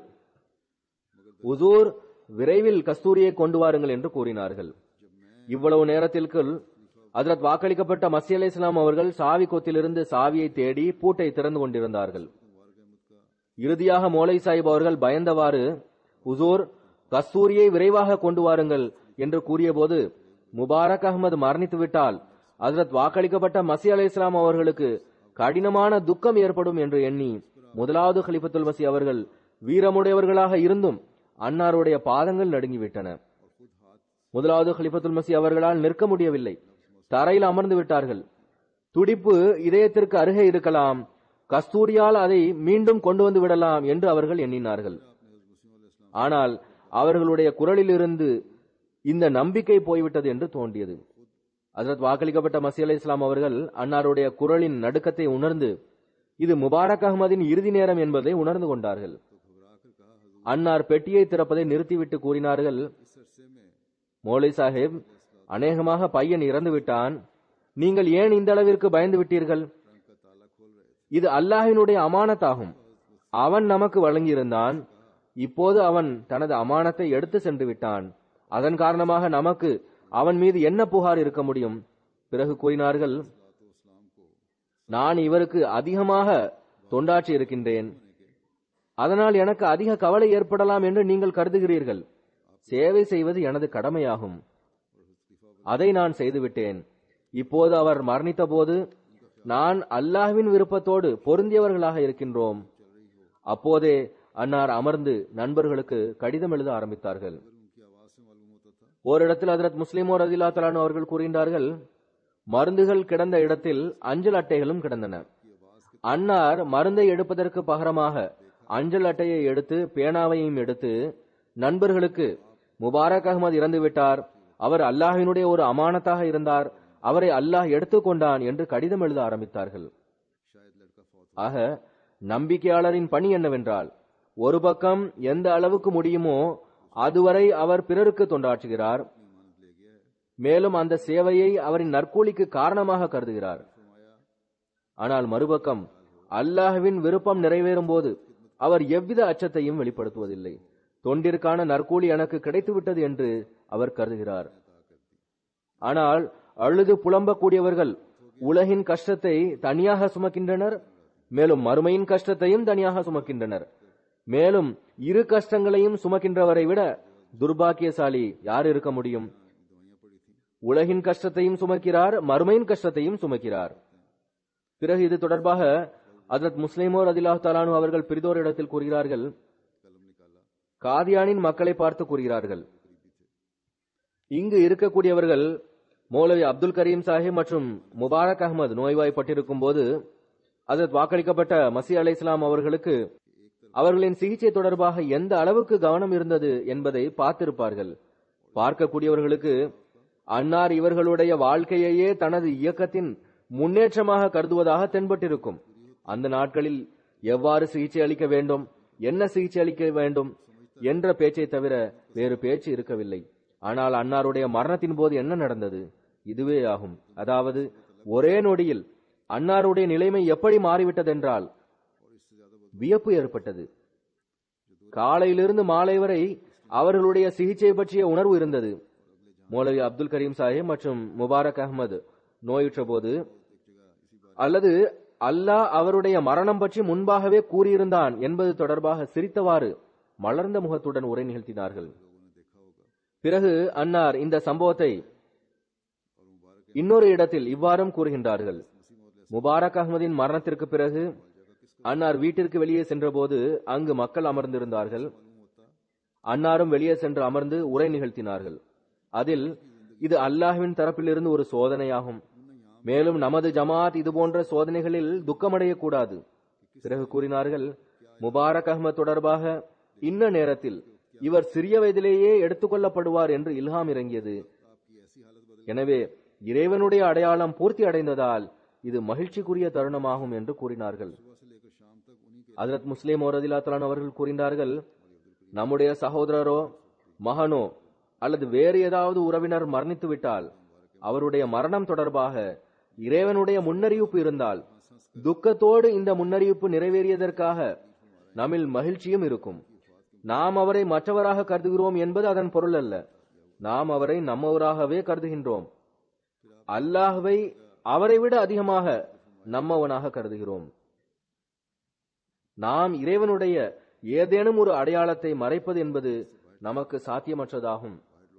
உசூர் விரைவில் கஸ்தூரியை கொண்டு வாருங்கள் என்று கூறினார்கள் இவ்வளவு நேரத்திற்குள் அதரத் வாக்களிக்கப்பட்ட மசி அலை இஸ்லாம் அவர்கள் சாவி கொத்திலிருந்து சாவியை தேடி பூட்டை திறந்து கொண்டிருந்தார்கள் இறுதியாக மோலை சாஹிப் அவர்கள் பயந்தவாறு உசூர் கஸ்தூரியை விரைவாக கொண்டு வாருங்கள் என்று கூறியபோது முபாரக் அகமது மரணித்து விட்டால் அதரத் வாக்களிக்கப்பட்ட மசி அலை இஸ்லாம் அவர்களுக்கு கடினமான துக்கம் ஏற்படும் என்று எண்ணி முதலாவது ஹலிஃபத்துல் மசி அவர்கள் வீரமுடையவர்களாக இருந்தும் அன்னாருடைய பாதங்கள் நடுங்கிவிட்டன முதலாவது ஹலிஃபத்துல் மசி அவர்களால் நிற்க முடியவில்லை தரையில் அமர்ந்து விட்டார்கள் துடிப்பு இதயத்திற்கு அருகே இருக்கலாம் கஸ்தூரியால் அதை மீண்டும் கொண்டு வந்து விடலாம் என்று அவர்கள் எண்ணினார்கள் ஆனால் அவர்களுடைய குரலிலிருந்து இந்த நம்பிக்கை போய்விட்டது என்று தோன்றியது அதற்கு வாக்களிக்கப்பட்ட மசி அலை இஸ்லாம் அவர்கள் அன்னாருடைய குரலின் நடுக்கத்தை உணர்ந்து இது முபாரக் அகமதின் இறுதி நேரம் என்பதை உணர்ந்து கொண்டார்கள் அன்னார் பெட்டியை திறப்பதை நிறுத்திவிட்டு கூறினார்கள் மோலை சாஹிப் அநேகமாக பையன் இறந்து விட்டான் நீங்கள் ஏன் இந்த அளவிற்கு பயந்து விட்டீர்கள் இது அல்லாஹினுடைய அமானத்தாகும் அவன் நமக்கு வழங்கியிருந்தான் இப்போது அவன் தனது அமானத்தை எடுத்து சென்று விட்டான் அதன் காரணமாக நமக்கு அவன் மீது என்ன புகார் இருக்க முடியும் பிறகு கூறினார்கள் நான் இவருக்கு அதிகமாக தொண்டாற்றி இருக்கின்றேன் அதனால் எனக்கு அதிக கவலை ஏற்படலாம் என்று நீங்கள் கருதுகிறீர்கள் சேவை செய்வது எனது கடமையாகும் அதை நான் செய்துவிட்டேன் இப்போது அவர் மரணித்த போது நான் அல்லாஹ்வின் விருப்பத்தோடு பொருந்தியவர்களாக இருக்கின்றோம் அப்போதே அன்னார் அமர்ந்து நண்பர்களுக்கு கடிதம் எழுத ஆரம்பித்தார்கள் ஓரிடத்தில் ஹதரத் முஸ்லிமோ ரதிலா தலானு அவர்கள் கூறுகின்றார்கள் மருந்துகள் கிடந்த இடத்தில் அஞ்சல் அட்டைகளும் கிடந்தன அன்னார் மருந்தை எடுப்பதற்கு பகரமாக அஞ்சல் அட்டையை எடுத்து பேனாவையும் எடுத்து நண்பர்களுக்கு முபாரக் அகமது இறந்து விட்டார் அவர் அல்லாஹினுடைய ஒரு அமானத்தாக இருந்தார் அவரை அல்லாஹ் எடுத்துக்கொண்டான் என்று கடிதம் எழுத ஆரம்பித்தார்கள் ஆக நம்பிக்கையாளரின் பணி என்னவென்றால் ஒரு பக்கம் எந்த அளவுக்கு முடியுமோ அதுவரை அவர் பிறருக்கு தொண்டாற்றுகிறார் மேலும் அந்த சேவையை அவரின் நற்கூலிக்கு காரணமாக கருதுகிறார் ஆனால் மறுபக்கம் அல்லாஹ்வின் விருப்பம் நிறைவேறும் போது அவர் எவ்வித அச்சத்தையும் வெளிப்படுத்துவதில்லை தொண்டிற்கான நற்கூலி எனக்கு கிடைத்துவிட்டது என்று அவர் கருதுகிறார் ஆனால் அழுது புலம்பக்கூடியவர்கள் உலகின் கஷ்டத்தை தனியாக சுமக்கின்றனர் மேலும் மறுமையின் கஷ்டத்தையும் தனியாக சுமக்கின்றனர் மேலும் இரு கஷ்டங்களையும் சுமக்கின்றவரை விட துர்பாக்கியசாலி யார் இருக்க முடியும் உலகின் கஷ்டத்தையும் சுமக்கிறார் மறுமையின் கஷ்டத்தையும் சுமக்கிறார் பிறகு இது தொடர்பாக அதரத் முஸ்லிமோ ரதிலாஹ் தாலானு அவர்கள் பிரிதோர் இடத்தில் கூறுகிறார்கள் காதியானின் மக்களை பார்த்து கூறுகிறார்கள் இங்கு இருக்கக்கூடியவர்கள் மௌலவி அப்துல் கரீம் சாஹிப் மற்றும் முபாரக் அகமது நோய்வாய்ப்பட்டிருக்கும் போது அதற்கு வாக்களிக்கப்பட்ட மசி அலை இஸ்லாம் அவர்களுக்கு அவர்களின் சிகிச்சை தொடர்பாக எந்த அளவுக்கு கவனம் இருந்தது என்பதை பார்த்திருப்பார்கள் பார்க்கக்கூடியவர்களுக்கு அன்னார் இவர்களுடைய வாழ்க்கையையே தனது இயக்கத்தின் முன்னேற்றமாக கருதுவதாக தென்பட்டிருக்கும் அந்த நாட்களில் எவ்வாறு சிகிச்சை அளிக்க வேண்டும் என்ன சிகிச்சை அளிக்க வேண்டும் என்ற பேச்சை தவிர வேறு பேச்சு இருக்கவில்லை ஆனால் அன்னாருடைய மரணத்தின் போது என்ன நடந்தது இதுவே ஆகும் அதாவது ஒரே நொடியில் அன்னாருடைய நிலைமை எப்படி மாறிவிட்டதென்றால் வியப்பு ஏற்பட்டது காலையிலிருந்து மாலை வரை அவர்களுடைய சிகிச்சை பற்றிய உணர்வு இருந்தது மௌலவி அப்துல் கரீம் சாஹிப் மற்றும் முபாரக் அகமது நோயுற்ற போது அல்லது அல்லாஹ் அவருடைய மரணம் பற்றி முன்பாகவே கூறியிருந்தான் என்பது தொடர்பாக சிரித்தவாறு மலர்ந்த முகத்துடன் உரை நிகழ்த்தினார்கள் பிறகு அன்னார் இந்த சம்பவத்தை இன்னொரு இடத்தில் இவ்வாறும் கூறுகின்றார்கள் முபாரக் அகமதின் மரணத்திற்கு பிறகு அன்னார் வீட்டிற்கு வெளியே சென்றபோது அங்கு மக்கள் அமர்ந்திருந்தார்கள் அன்னாரும் வெளியே சென்று அமர்ந்து உரை நிகழ்த்தினார்கள் அதில் இது அல்லாஹ்வின் தரப்பிலிருந்து ஒரு சோதனையாகும் மேலும் நமது ஜமாத் இது போன்ற சோதனைகளில் துக்கமடையக்கூடாது பிறகு கூறினார்கள் முபாரக் அகமது தொடர்பாக இன்ன நேரத்தில் இவர் சிறிய வயதிலேயே எடுத்துக்கொள்ளப்படுவார் என்று இல்ஹாம் இறங்கியது எனவே இறைவனுடைய அடையாளம் பூர்த்தி அடைந்ததால் இது மகிழ்ச்சிக்குரிய தருணமாகும் என்று கூறினார்கள் அதரத் முஸ்லிம் ஓரதிலா தலான் அவர்கள் கூறினார்கள் நம்முடைய சகோதரரோ மகனோ அல்லது வேறு ஏதாவது உறவினர் மரணித்து விட்டால் அவருடைய மரணம் தொடர்பாக இறைவனுடைய முன்னறிவிப்பு இருந்தால் துக்கத்தோடு இந்த முன்னறிவிப்பு நிறைவேறியதற்காக நம்மில் மகிழ்ச்சியும் இருக்கும் நாம் அவரை மற்றவராக கருதுகிறோம் என்பது அதன் பொருள் அல்ல நாம் அவரை நம்மவராகவே கருதுகின்றோம் அல்லாஹ்வை அவரை விட அதிகமாக நம்மவனாக கருதுகிறோம் நாம் இறைவனுடைய ஏதேனும் ஒரு அடையாளத்தை மறைப்பது என்பது நமக்கு சாத்தியமற்றதாகும்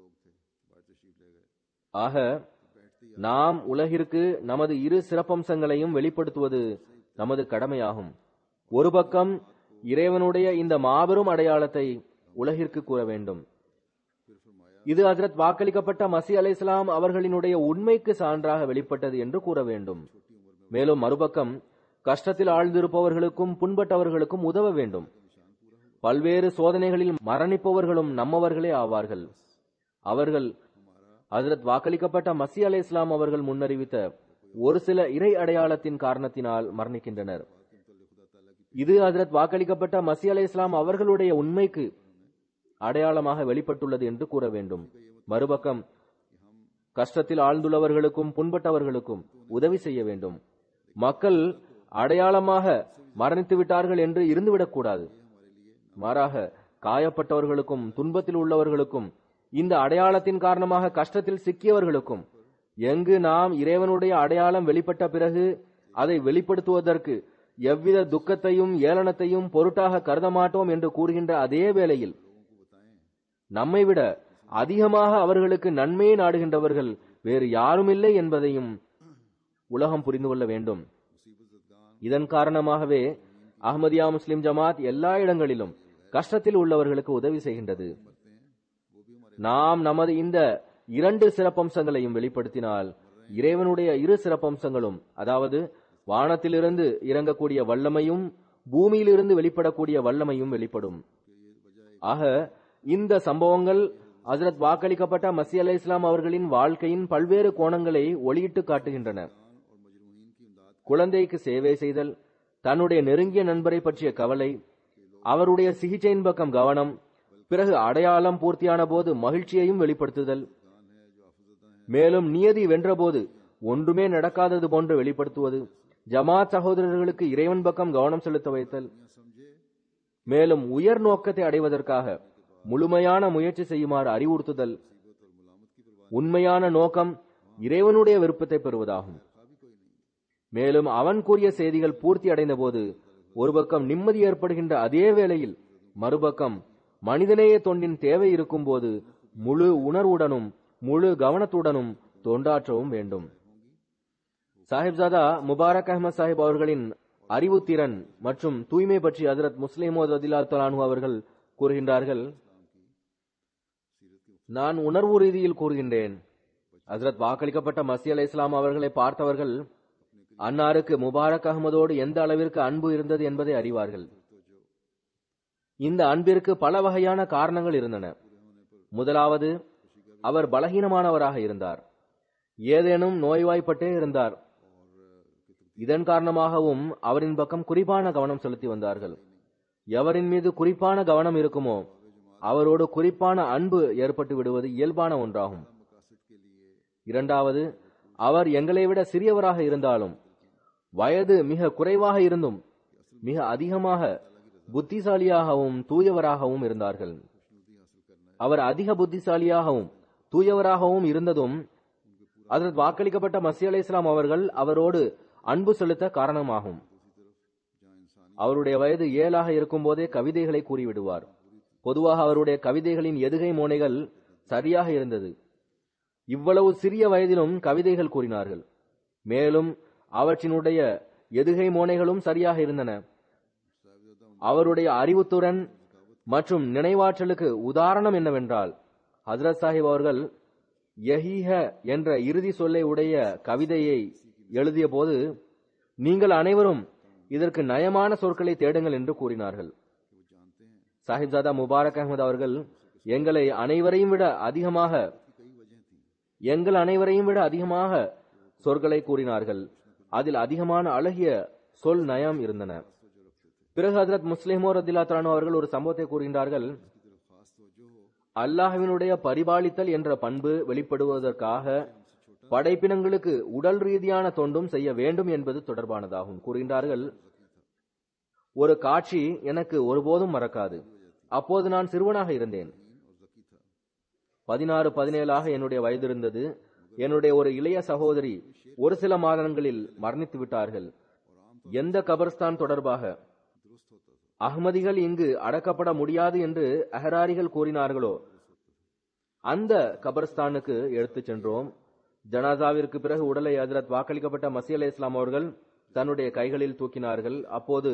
ஆக நாம் உலகிற்கு நமது இரு சிறப்பம்சங்களையும் வெளிப்படுத்துவது நமது கடமையாகும் ஒரு பக்கம் இறைவனுடைய இந்த மாபெரும் அடையாளத்தை உலகிற்கு கூற வேண்டும் இது ஹஜரத் வாக்களிக்கப்பட்ட மசி அலை இஸ்லாம் அவர்களினுடைய உண்மைக்கு சான்றாக வெளிப்பட்டது என்று கூற வேண்டும் மேலும் மறுபக்கம் கஷ்டத்தில் ஆழ்ந்திருப்பவர்களுக்கும் புண்பட்டவர்களுக்கும் உதவ வேண்டும் பல்வேறு சோதனைகளில் மரணிப்பவர்களும் நம்மவர்களே ஆவார்கள் அவர்கள் ஹஜரத் வாக்களிக்கப்பட்ட மசி அலை இஸ்லாம் அவர்கள் முன்னறிவித்த ஒரு சில இறை அடையாளத்தின் காரணத்தினால் மரணிக்கின்றனர் இது ஹஜரத் வாக்களிக்கப்பட்ட மசி அலை இஸ்லாம் அவர்களுடைய உண்மைக்கு அடையாளமாக வெளிப்பட்டுள்ளது என்று கூற வேண்டும் மறுபக்கம் கஷ்டத்தில் ஆழ்ந்துள்ளவர்களுக்கும் புண்பட்டவர்களுக்கும் உதவி செய்ய வேண்டும் மக்கள் அடையாளமாக மரணித்து விட்டார்கள் என்று இருந்துவிடக்கூடாது மாறாக காயப்பட்டவர்களுக்கும் துன்பத்தில் உள்ளவர்களுக்கும் இந்த அடையாளத்தின் காரணமாக கஷ்டத்தில் சிக்கியவர்களுக்கும் எங்கு நாம் இறைவனுடைய அடையாளம் வெளிப்பட்ட பிறகு அதை வெளிப்படுத்துவதற்கு எவ்வித துக்கத்தையும் ஏளனத்தையும் பொருட்டாக கருத மாட்டோம் என்று கூறுகின்ற அதே வேளையில் நம்மை விட அதிகமாக அவர்களுக்கு நன்மையை நாடுகின்றவர்கள் வேறு யாருமில்லை என்பதையும் உலகம் புரிந்து கொள்ள வேண்டும் இதன் காரணமாகவே அஹ்மதியா முஸ்லிம் ஜமாத் எல்லா இடங்களிலும் கஷ்டத்தில் உள்ளவர்களுக்கு உதவி செய்கின்றது நாம் நமது இந்த இரண்டு சிறப்பம்சங்களையும் வெளிப்படுத்தினால் இறைவனுடைய இரு சிறப்பம்சங்களும் அதாவது வானத்திலிருந்து இறங்கக்கூடிய வல்லமையும் பூமியிலிருந்து வெளிப்படக்கூடிய வல்லமையும் வெளிப்படும் ஆக இந்த சம்பவங்கள் ஹசரத் வாக்களிக்கப்பட்ட மசி அலை இஸ்லாம் அவர்களின் வாழ்க்கையின் பல்வேறு கோணங்களை ஒளியிட்டு காட்டுகின்றன குழந்தைக்கு சேவை செய்தல் தன்னுடைய நெருங்கிய நண்பரை பற்றிய கவலை அவருடைய சிகிச்சையின் பக்கம் கவனம் பிறகு அடையாளம் பூர்த்தியான போது மகிழ்ச்சியையும் வெளிப்படுத்துதல் மேலும் நியதி வென்றபோது ஒன்றுமே நடக்காதது போன்று வெளிப்படுத்துவது ஜமாத் சகோதரர்களுக்கு இறைவன் பக்கம் கவனம் செலுத்த வைத்தல் மேலும் உயர் நோக்கத்தை அடைவதற்காக முழுமையான முயற்சி செய்யுமாறு அறிவுறுத்துதல் உண்மையான நோக்கம் இறைவனுடைய விருப்பத்தை பெறுவதாகும் மேலும் அவன் கூறிய செய்திகள் பூர்த்தி அடைந்த போது ஒரு பக்கம் நிம்மதி ஏற்படுகின்ற அதே வேளையில் மறுபக்கம் மனிதநேய தொண்டின் தேவை இருக்கும் போது முழு உணர்வுடனும் முழு கவனத்துடனும் தொண்டாற்றவும் வேண்டும் சாஹிப்ஜாதா முபாரக் அஹமத் சாஹிப் அவர்களின் அறிவுத்திறன் மற்றும் தூய்மை பற்றி ஹசரத் முஸ்லிமோத் ரதிலா தலானு அவர்கள் கூறுகின்றார்கள் நான் உணர்வு ரீதியில் கூறுகின்றேன் ஹசரத் வாக்களிக்கப்பட்ட மசி அலை இஸ்லாம் அவர்களை பார்த்தவர்கள் அன்னாருக்கு முபாரக் அகமதோடு எந்த அளவிற்கு அன்பு இருந்தது என்பதை அறிவார்கள் இந்த அன்பிற்கு பல வகையான காரணங்கள் இருந்தன முதலாவது அவர் பலகீனமானவராக இருந்தார் ஏதேனும் நோய்வாய்ப்பட்டே இருந்தார் இதன் காரணமாகவும் அவரின் பக்கம் குறிப்பான கவனம் செலுத்தி வந்தார்கள் எவரின் மீது குறிப்பான கவனம் இருக்குமோ அவரோடு குறிப்பான அன்பு ஏற்பட்டு விடுவது இயல்பான ஒன்றாகும் இரண்டாவது அவர் எங்களை விட சிறியவராக இருந்தாலும் வயது மிக குறைவாக இருந்தும் மிக அதிகமாக புத்திசாலியாகவும் தூயவராகவும் இருந்தார்கள் அவர் அதிக புத்திசாலியாகவும் தூயவராகவும் இருந்ததும் அதற்கு வாக்களிக்கப்பட்ட மசி அலை இஸ்லாம் அவர்கள் அவரோடு அன்பு செலுத்த காரணமாகும் அவருடைய வயது ஏழாக இருக்கும் போதே கவிதைகளை கூறிவிடுவார் பொதுவாக அவருடைய கவிதைகளின் எதுகை மோனைகள் சரியாக இருந்தது இவ்வளவு சிறிய வயதிலும் கவிதைகள் கூறினார்கள் மேலும் அவற்றினுடைய எதுகை மோனைகளும் சரியாக இருந்தன அவருடைய அறிவுத்துறன் மற்றும் நினைவாற்றலுக்கு உதாரணம் என்னவென்றால் ஹசரத் சாஹிப் அவர்கள் யஹீஹ என்ற இறுதி சொல்லை உடைய கவிதையை எழுதிய போது நீங்கள் அனைவரும் இதற்கு நயமான சொற்களை தேடுங்கள் என்று கூறினார்கள் சாஹிப்ஜாதா முபாரக் அகமது அவர்கள் எங்களை அனைவரையும் விட அதிகமாக எங்கள் அனைவரையும் விட அதிகமாக சொற்களை கூறினார்கள் அதில் அதிகமான அழகிய சொல் நயம் இருந்தன பிறகு ஹசரத் முஸ்லிமோ ரதில்லா தலானு அவர்கள் ஒரு சம்பவத்தை கூறுகின்றார்கள் அல்லாஹ்வினுடைய பரிபாலித்தல் என்ற பண்பு வெளிப்படுவதற்காக படைப்பினங்களுக்கு உடல் ரீதியான தொண்டும் செய்ய வேண்டும் என்பது தொடர்பானதாகும் கூறுகின்றார்கள் ஒரு காட்சி எனக்கு ஒருபோதும் மறக்காது அப்போது நான் சிறுவனாக இருந்தேன் பதினாறு பதினேழாக என்னுடைய வயது இருந்தது என்னுடைய ஒரு இளைய சகோதரி ஒரு சில மாதங்களில் மரணித்து விட்டார்கள் எந்த கபர்ஸ்தான் தொடர்பாக அகமதிகள் இங்கு அடக்கப்பட முடியாது என்று அஹராரிகள் கூறினார்களோ அந்த கபர்ஸ்தானுக்கு எடுத்துச் சென்றோம் ஜனாசாவிற்கு பிறகு உடலை ஹஜரத் வாக்களிக்கப்பட்ட மசி அலை இஸ்லாம் அவர்கள் தன்னுடைய கைகளில் தூக்கினார்கள் அப்போது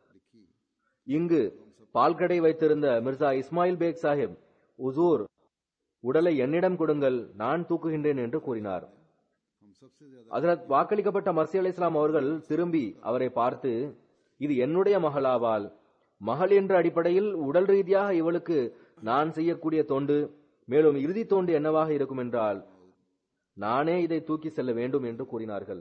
இங்கு பால்கடை வைத்திருந்த மிர்சா இஸ்மாயில் பேக் சாஹிப் உசூர் உடலை என்னிடம் கொடுங்கள் நான் தூக்குகின்றேன் என்று கூறினார் ஹசரத் வாக்களிக்கப்பட்ட மர்சி அலி இஸ்லாம் அவர்கள் திரும்பி அவரை பார்த்து இது என்னுடைய மகளாவால் மகள் என்ற அடிப்படையில் உடல் ரீதியாக இவளுக்கு நான் செய்யக்கூடிய தொண்டு மேலும் இறுதி தொண்டு என்னவாக இருக்கும் என்றால் நானே இதை தூக்கி செல்ல வேண்டும் என்று கூறினார்கள்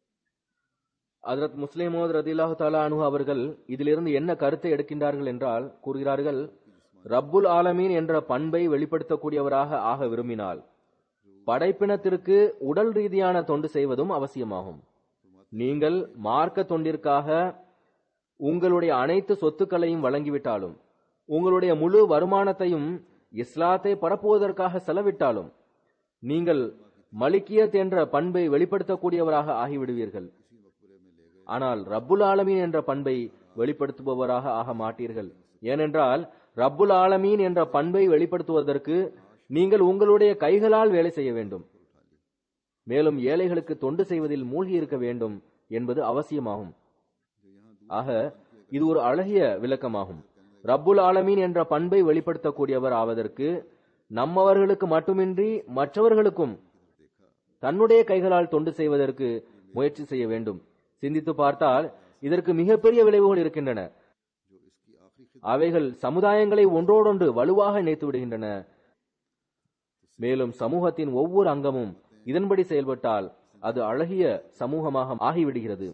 ஹசரத் முஸ்லிமோத் ரதில்லாஹு தாலா அனு அவர்கள் இதிலிருந்து என்ன கருத்தை எடுக்கின்றார்கள் என்றால் கூறுகிறார்கள் ரப்புல் ஆலமீன் என்ற பண்பை வெளிப்படுத்தக்கூடியவராக ஆக விரும்பினால் படைப்பினத்திற்கு உடல் ரீதியான தொண்டு செய்வதும் அவசியமாகும் நீங்கள் மார்க்க தொண்டிற்காக உங்களுடைய அனைத்து சொத்துக்களையும் வழங்கிவிட்டாலும் உங்களுடைய முழு வருமானத்தையும் இஸ்லாத்தை பரப்புவதற்காக செலவிட்டாலும் நீங்கள் மலிக்கியத் என்ற பண்பை வெளிப்படுத்தக்கூடியவராக ஆகிவிடுவீர்கள் ஆனால் ரப்புல் ஆலமீன் என்ற பண்பை வெளிப்படுத்துபவராக ஆக மாட்டீர்கள் ஏனென்றால் ரப்புல் ஆலமீன் என்ற பண்பை வெளிப்படுத்துவதற்கு நீங்கள் உங்களுடைய கைகளால் வேலை செய்ய வேண்டும் மேலும் ஏழைகளுக்கு தொண்டு செய்வதில் மூழ்கி இருக்க வேண்டும் என்பது அவசியமாகும் ஆக இது ஒரு அழகிய விளக்கமாகும் ரப்புல் ஆலமீன் என்ற பண்பை வெளிப்படுத்தக்கூடியவர் ஆவதற்கு நம்மவர்களுக்கு மட்டுமின்றி மற்றவர்களுக்கும் தன்னுடைய கைகளால் தொண்டு செய்வதற்கு முயற்சி செய்ய வேண்டும் சிந்தித்து பார்த்தால் இதற்கு மிகப்பெரிய விளைவுகள் இருக்கின்றன அவைகள் சமுதாயங்களை ஒன்றோடொன்று வலுவாக இணைத்து விடுகின்றன மேலும் சமூகத்தின் ஒவ்வொரு அங்கமும் இதன்படி செயல்பட்டால் அது அழகிய சமூகமாக ஆகிவிடுகிறது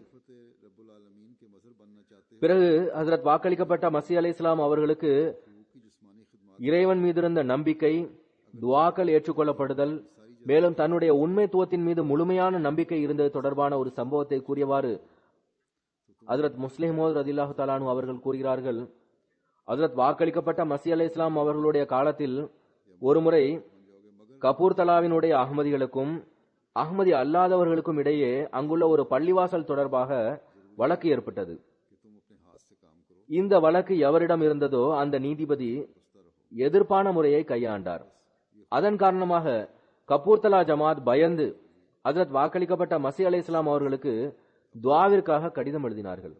பிறகு ஹசரத் வாக்களிக்கப்பட்ட மசி அலை இஸ்லாம் அவர்களுக்கு இறைவன் மீது இருந்த நம்பிக்கை துவாக்கள் ஏற்றுக்கொள்ளப்படுதல் மேலும் தன்னுடைய உண்மைத்துவத்தின் மீது முழுமையான நம்பிக்கை இருந்தது தொடர்பான ஒரு சம்பவத்தை கூறியவாறு ஹசரத் முஸ்லிமோத் ரதில்லாஹு தலானு அவர்கள் கூறுகிறார்கள் ஹசரத் வாக்களிக்கப்பட்ட மசி அலை இஸ்லாம் அவர்களுடைய காலத்தில் ஒருமுறை கபூர்தலாவினுடைய அகமதிகளுக்கும் அகமதி அல்லாதவர்களுக்கும் இடையே அங்குள்ள ஒரு பள்ளிவாசல் தொடர்பாக வழக்கு ஏற்பட்டது இந்த வழக்கு எவரிடம் இருந்ததோ அந்த நீதிபதி எதிர்ப்பான முறையை கையாண்டார் அதன் காரணமாக கபூர்தலா ஜமாத் பயந்து ஹசரத் வாக்களிக்கப்பட்ட மசி அலை இஸ்லாம் அவர்களுக்கு துவாவிற்காக கடிதம் எழுதினார்கள்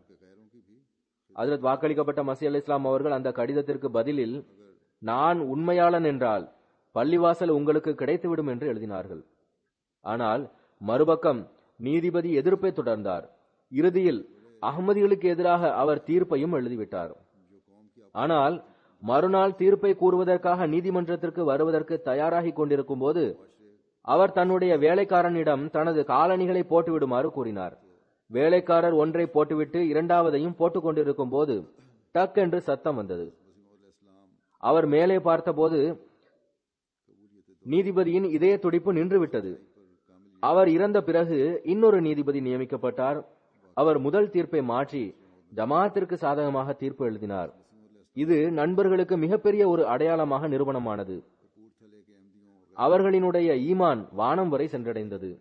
ஹசரத் வாக்களிக்கப்பட்ட மசி அலை இஸ்லாம் அவர்கள் அந்த கடிதத்திற்கு பதிலில் நான் உண்மையாளன் என்றால் பள்ளிவாசல் உங்களுக்கு கிடைத்துவிடும் என்று எழுதினார்கள் ஆனால் மறுபக்கம் நீதிபதி எதிர்ப்பை தொடர்ந்தார் இறுதியில் அகமதிகளுக்கு எதிராக அவர் தீர்ப்பையும் எழுதிவிட்டார் ஆனால் மறுநாள் தீர்ப்பை கூறுவதற்காக நீதிமன்றத்திற்கு வருவதற்கு தயாராகி கொண்டிருக்கும் போது அவர் தன்னுடைய வேலைக்காரனிடம் தனது காலணிகளை போட்டுவிடுமாறு கூறினார் வேலைக்காரர் ஒன்றை போட்டுவிட்டு இரண்டாவதையும் போட்டுக் கொண்டிருக்கும் போது டக் என்று சத்தம் வந்தது அவர் மேலே பார்த்தபோது நீதிபதியின் இதய துடிப்பு நின்றுவிட்டது அவர் இறந்த பிறகு இன்னொரு நீதிபதி நியமிக்கப்பட்டார் அவர் முதல் தீர்ப்பை மாற்றி ஜமாத்திற்கு சாதகமாக தீர்ப்பு எழுதினார் இது நண்பர்களுக்கு மிகப்பெரிய ஒரு அடையாளமாக நிறுவனமானது அவர்களினுடைய ஈமான் வானம் வரை சென்றடைந்தது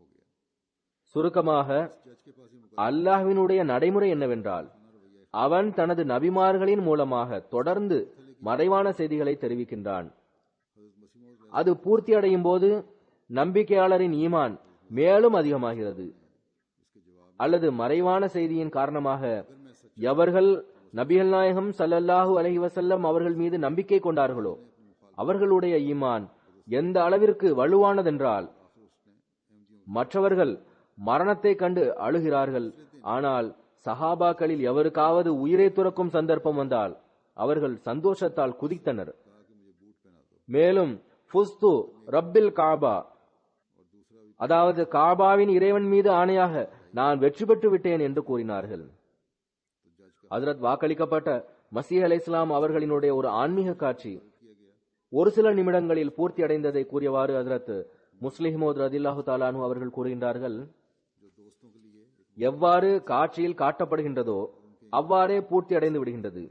சுருக்கமாக அல்லாஹ்வினுடைய நடைமுறை என்னவென்றால் அவன் தனது நபிமார்களின் மூலமாக தொடர்ந்து மறைவான செய்திகளை தெரிவிக்கின்றான் அது பூர்த்தி அடையும் போது நம்பிக்கையாளரின் ஈமான் மேலும் அதிகமாகிறது அல்லது மறைவான செய்தியின் காரணமாக எவர்கள் நபிகள் நாயகம் சல்லல்லாஹு அலஹி வசல்லம் அவர்கள் மீது நம்பிக்கை கொண்டார்களோ அவர்களுடைய ஈமான் எந்த அளவிற்கு வலுவானதென்றால் மற்றவர்கள் மரணத்தை கண்டு அழுகிறார்கள் ஆனால் சஹாபாக்களில் எவருக்காவது உயிரை துறக்கும் சந்தர்ப்பம் வந்தால் அவர்கள் சந்தோஷத்தால் குதித்தனர் மேலும் ஃபுஸ்து ரப்பில் காபா அதாவது காபாவின் இறைவன் மீது ஆணையாக நான் வெற்றி பெற்று விட்டேன் என்று கூறினார்கள் ஹசரத் வாக்களிக்கப்பட்ட மசீஹ் அலை இஸ்லாம் அவர்களினுடைய ஒரு ஆன்மீக காட்சி ஒரு சில நிமிடங்களில் பூர்த்தி அடைந்ததை கூறியவாறு ஹசரத் முஸ்லிமோத் ரதில்லாஹு தாலானு அவர்கள் கூறுகின்றார்கள் எவ்வாறு காட்சியில் காட்டப்படுகின்றதோ அவ்வாறே பூர்த்தி அடைந்து விடுகின்றது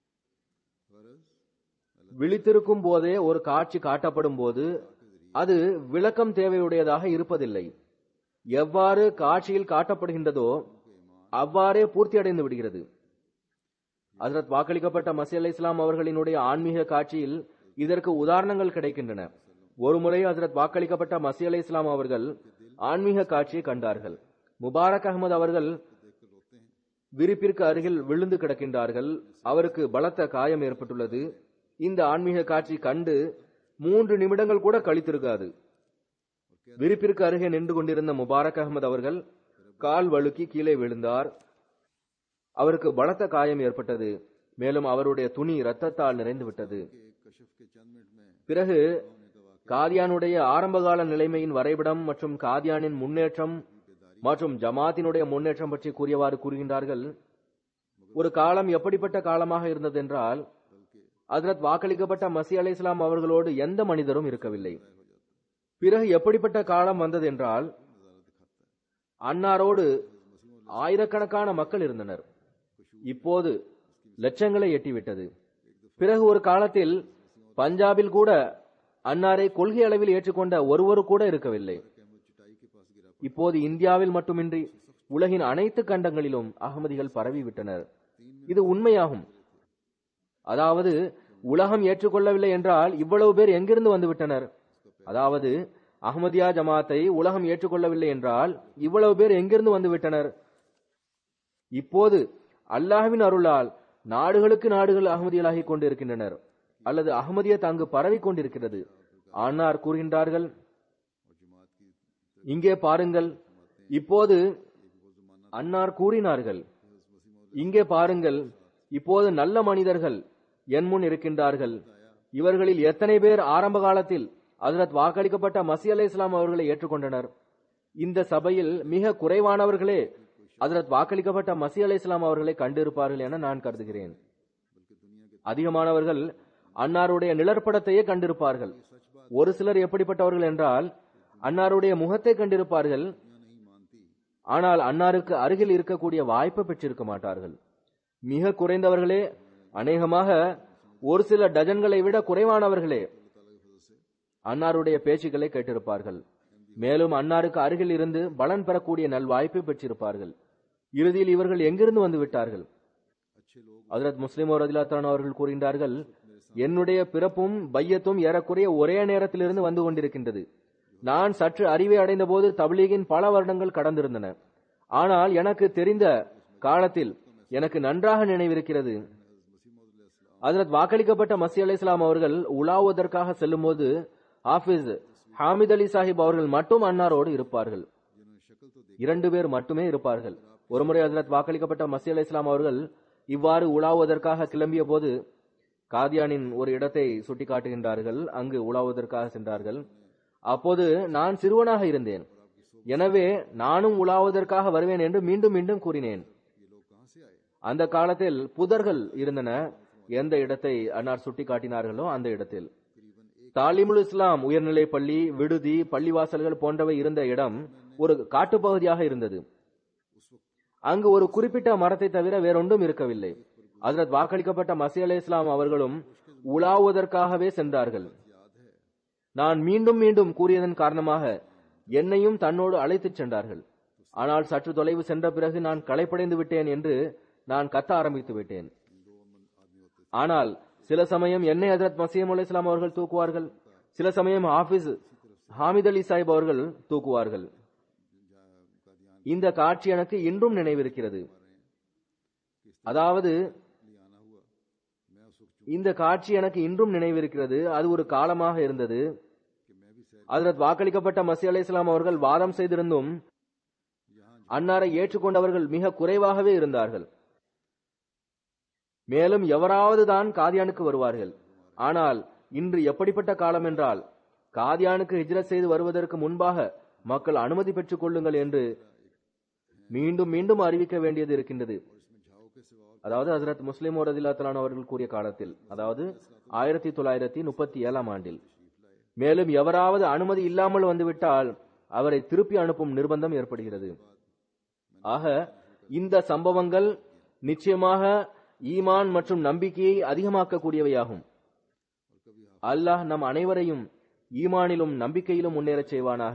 விழித்திருக்கும் போதே ஒரு காட்சி காட்டப்படும் போது அது விளக்கம் தேவையுடையதாக இருப்பதில்லை எவ்வாறு காட்சியில் காட்டப்படுகின்றதோ அவ்வாறே பூர்த்தி அடைந்து விடுகிறது ஹசரத் வாக்களிக்கப்பட்ட மசி அலை இஸ்லாம் அவர்களினுடைய ஆன்மீக காட்சியில் இதற்கு உதாரணங்கள் கிடைக்கின்றன ஒருமுறை ஹசரத் வாக்களிக்கப்பட்ட மசி அலை இஸ்லாம் அவர்கள் ஆன்மீக காட்சியை கண்டார்கள் முபாரக் அகமது அவர்கள் விரிப்பிற்கு அருகில் விழுந்து கிடக்கின்றார்கள் அவருக்கு பலத்த காயம் ஏற்பட்டுள்ளது இந்த ஆன்மீக காட்சி கண்டு மூன்று நிமிடங்கள் கூட கழித்திருக்காது விரிப்பிற்கு அருகே நின்று கொண்டிருந்த முபாரக் அகமது அவர்கள் கால் வழுக்கி கீழே விழுந்தார் அவருக்கு பலத்த காயம் ஏற்பட்டது மேலும் அவருடைய துணி ரத்தத்தால் நிறைந்து விட்டது பிறகு காதியானுடைய ஆரம்பகால நிலைமையின் வரைபடம் மற்றும் காதியானின் முன்னேற்றம் மற்றும் ஜமாத்தினுடைய முன்னேற்றம் பற்றி கூறியவாறு கூறுகின்றார்கள் ஒரு காலம் எப்படிப்பட்ட காலமாக இருந்தது என்றால் ஹசரத் வாக்களிக்கப்பட்ட மசி அலை இஸ்லாம் அவர்களோடு எந்த மனிதரும் இருக்கவில்லை பிறகு எப்படிப்பட்ட காலம் வந்தது என்றால் அன்னாரோடு ஆயிரக்கணக்கான மக்கள் இருந்தனர் இப்போது லட்சங்களை எட்டிவிட்டது பிறகு ஒரு காலத்தில் பஞ்சாபில் கூட அன்னாரை கொள்கை அளவில் ஏற்றுக்கொண்ட ஒருவரு கூட இருக்கவில்லை இப்போது இந்தியாவில் மட்டுமின்றி உலகின் அனைத்து கண்டங்களிலும் அகமதிகள் பரவிவிட்டனர் இது உண்மையாகும் அதாவது உலகம் ஏற்றுக்கொள்ளவில்லை என்றால் இவ்வளவு பேர் எங்கிருந்து வந்துவிட்டனர் அதாவது அஹ்மதியா ஜமாத்தை உலகம் ஏற்றுக்கொள்ளவில்லை என்றால் இவ்வளவு பேர் எங்கிருந்து வந்துவிட்டனர் இப்போது அல்லாஹ்வின் அருளால் நாடுகளுக்கு நாடுகள் அகமதியலாகிக் கொண்டிருக்கின்றனர் அல்லது அகமதியத் அங்கு பரவிக் கொண்டிருக்கிறது ஆனார் கூறுகின்றார்கள் இங்கே பாருங்கள் இப்போது அன்னார் கூறினார்கள் இங்கே பாருங்கள் இப்போது நல்ல மனிதர்கள் என் முன் இருக்கின்றார்கள் இவர்களில் எத்தனை பேர் ஆரம்ப காலத்தில் ஹஜரத் வாக்களிக்கப்பட்ட மசி அலை இஸ்லாம் அவர்களை ஏற்றுக்கொண்டனர் இந்த சபையில் மிக குறைவானவர்களே ஹஜரத் வாக்களிக்கப்பட்ட மசி அலை இஸ்லாம் அவர்களை கண்டிருப்பார்கள் என நான் கருதுகிறேன் அதிகமானவர்கள் அன்னாருடைய நிழற்படத்தையே கண்டிருப்பார்கள் ஒரு சிலர் எப்படிப்பட்டவர்கள் என்றால் அன்னாருடைய முகத்தை கண்டிருப்பார்கள் ஆனால் அன்னாருக்கு அருகில் இருக்கக்கூடிய வாய்ப்பு பெற்றிருக்க மாட்டார்கள் மிக குறைந்தவர்களே அநேகமாக ஒரு சில டஜன்களை விட குறைவானவர்களே அன்னாருடைய பேச்சுக்களை கேட்டிருப்பார்கள் மேலும் அன்னாருக்கு அருகில் இருந்து பலன் பெறக்கூடிய நல்வாய்ப்பை பெற்றிருப்பார்கள் இறுதியில் இவர்கள் எங்கிருந்து வந்து விட்டார்கள் ஹஜரத் முஸ்லிம் ரதிலாத்தான் அவர்கள் கூறுகின்றார்கள் என்னுடைய பிறப்பும் பையத்தும் ஏறக்குறைய ஒரே நேரத்திலிருந்து வந்து கொண்டிருக்கின்றது நான் சற்று அறிவை அடைந்த போது தபிலீகின் பல வருடங்கள் கடந்திருந்தன ஆனால் எனக்கு தெரிந்த காலத்தில் எனக்கு நன்றாக நினைவிருக்கிறது ஹஜரத் வாக்களிக்கப்பட்ட மசி அலி இஸ்லாம் அவர்கள் உலாவுவதற்காக செல்லும் போது ஹாஃபிஸ் ஹாமித் அலி சாஹிப் அவர்கள் மட்டும் அன்னாரோடு இருப்பார்கள் இரண்டு பேர் மட்டுமே இருப்பார்கள் ஒருமுறை ஹஜரத் வாக்களிக்கப்பட்ட மசி அலி இஸ்லாம் அவர்கள் இவ்வாறு உலாவுவதற்காக கிளம்பிய போது காதியானின் ஒரு இடத்தை சுட்டிக்காட்டுகின்றார்கள் அங்கு உலாவுவதற்காக சென்றார்கள் அப்போது நான் சிறுவனாக இருந்தேன் எனவே நானும் உலாவுவதற்காக வருவேன் என்று மீண்டும் மீண்டும் கூறினேன் அந்த காலத்தில் புதர்கள் இருந்தன எந்த இடத்தை அன்னார் சுட்டி காட்டினார்களோ அந்த இடத்தில் தாலிமுல் இஸ்லாம் உயர்நிலை பள்ளி விடுதி பள்ளிவாசல்கள் போன்றவை இருந்த இடம் ஒரு காட்டுப்பகுதியாக இருந்தது அங்கு ஒரு குறிப்பிட்ட மரத்தை தவிர வேறொன்றும் இருக்கவில்லை அதற்கு வாக்களிக்கப்பட்ட மசி அலை இஸ்லாம் அவர்களும் உலாவுவதற்காகவே சென்றார்கள் நான் மீண்டும் மீண்டும் கூறியதன் காரணமாக என்னையும் தன்னோடு அழைத்துச் சென்றார்கள் ஆனால் சற்று தொலைவு சென்ற பிறகு நான் களைப்படைந்து விட்டேன் என்று நான் கத்த ஆரம்பித்து விட்டேன் ஆனால் சில சமயம் என்னை ஹஜரத் மசீம் அலி இஸ்லாம் அவர்கள் தூக்குவார்கள் சில சமயம் ஹாஃபிஸ் ஹாமித் அலி சாஹிப் அவர்கள் தூக்குவார்கள் இந்த காட்சி எனக்கு இன்றும் நினைவிருக்கிறது அதாவது இந்த காட்சி எனக்கு இன்றும் நினைவிருக்கிறது அது ஒரு காலமாக இருந்தது ஹஜரத் வாக்களிக்கப்பட்ட மசி அலி இஸ்லாம் அவர்கள் வாதம் செய்திருந்தும் அன்னாரை ஏற்றுக்கொண்டவர்கள் மிக குறைவாகவே இருந்தார்கள் மேலும் எவராவது தான் காதியானுக்கு வருவார்கள் ஆனால் இன்று எப்படிப்பட்ட காலம் என்றால் காதியானுக்கு ஹிஜ்ரத் செய்து வருவதற்கு முன்பாக மக்கள் அனுமதி பெற்றுக் கொள்ளுங்கள் என்று மீண்டும் மீண்டும் அறிவிக்க வேண்டியது இருக்கின்றது அதாவது ஹசரத் முஸ்லிம் ரதில்லாத்தலான் அவர்கள் கூறிய காலத்தில் அதாவது ஆயிரத்தி தொள்ளாயிரத்தி முப்பத்தி ஏழாம் ஆண்டில் மேலும் எவராவது அனுமதி இல்லாமல் வந்துவிட்டால் அவரை திருப்பி அனுப்பும் நிர்பந்தம் ஏற்படுகிறது ஆக இந்த சம்பவங்கள் நிச்சயமாக ஈமான் மற்றும் நம்பிக்கையை அதிகமாக்கக்கூடியவையாகும் அல்லாஹ் நம் அனைவரையும் ஈமானிலும் நம்பிக்கையிலும் முன்னேறச் செய்வானாக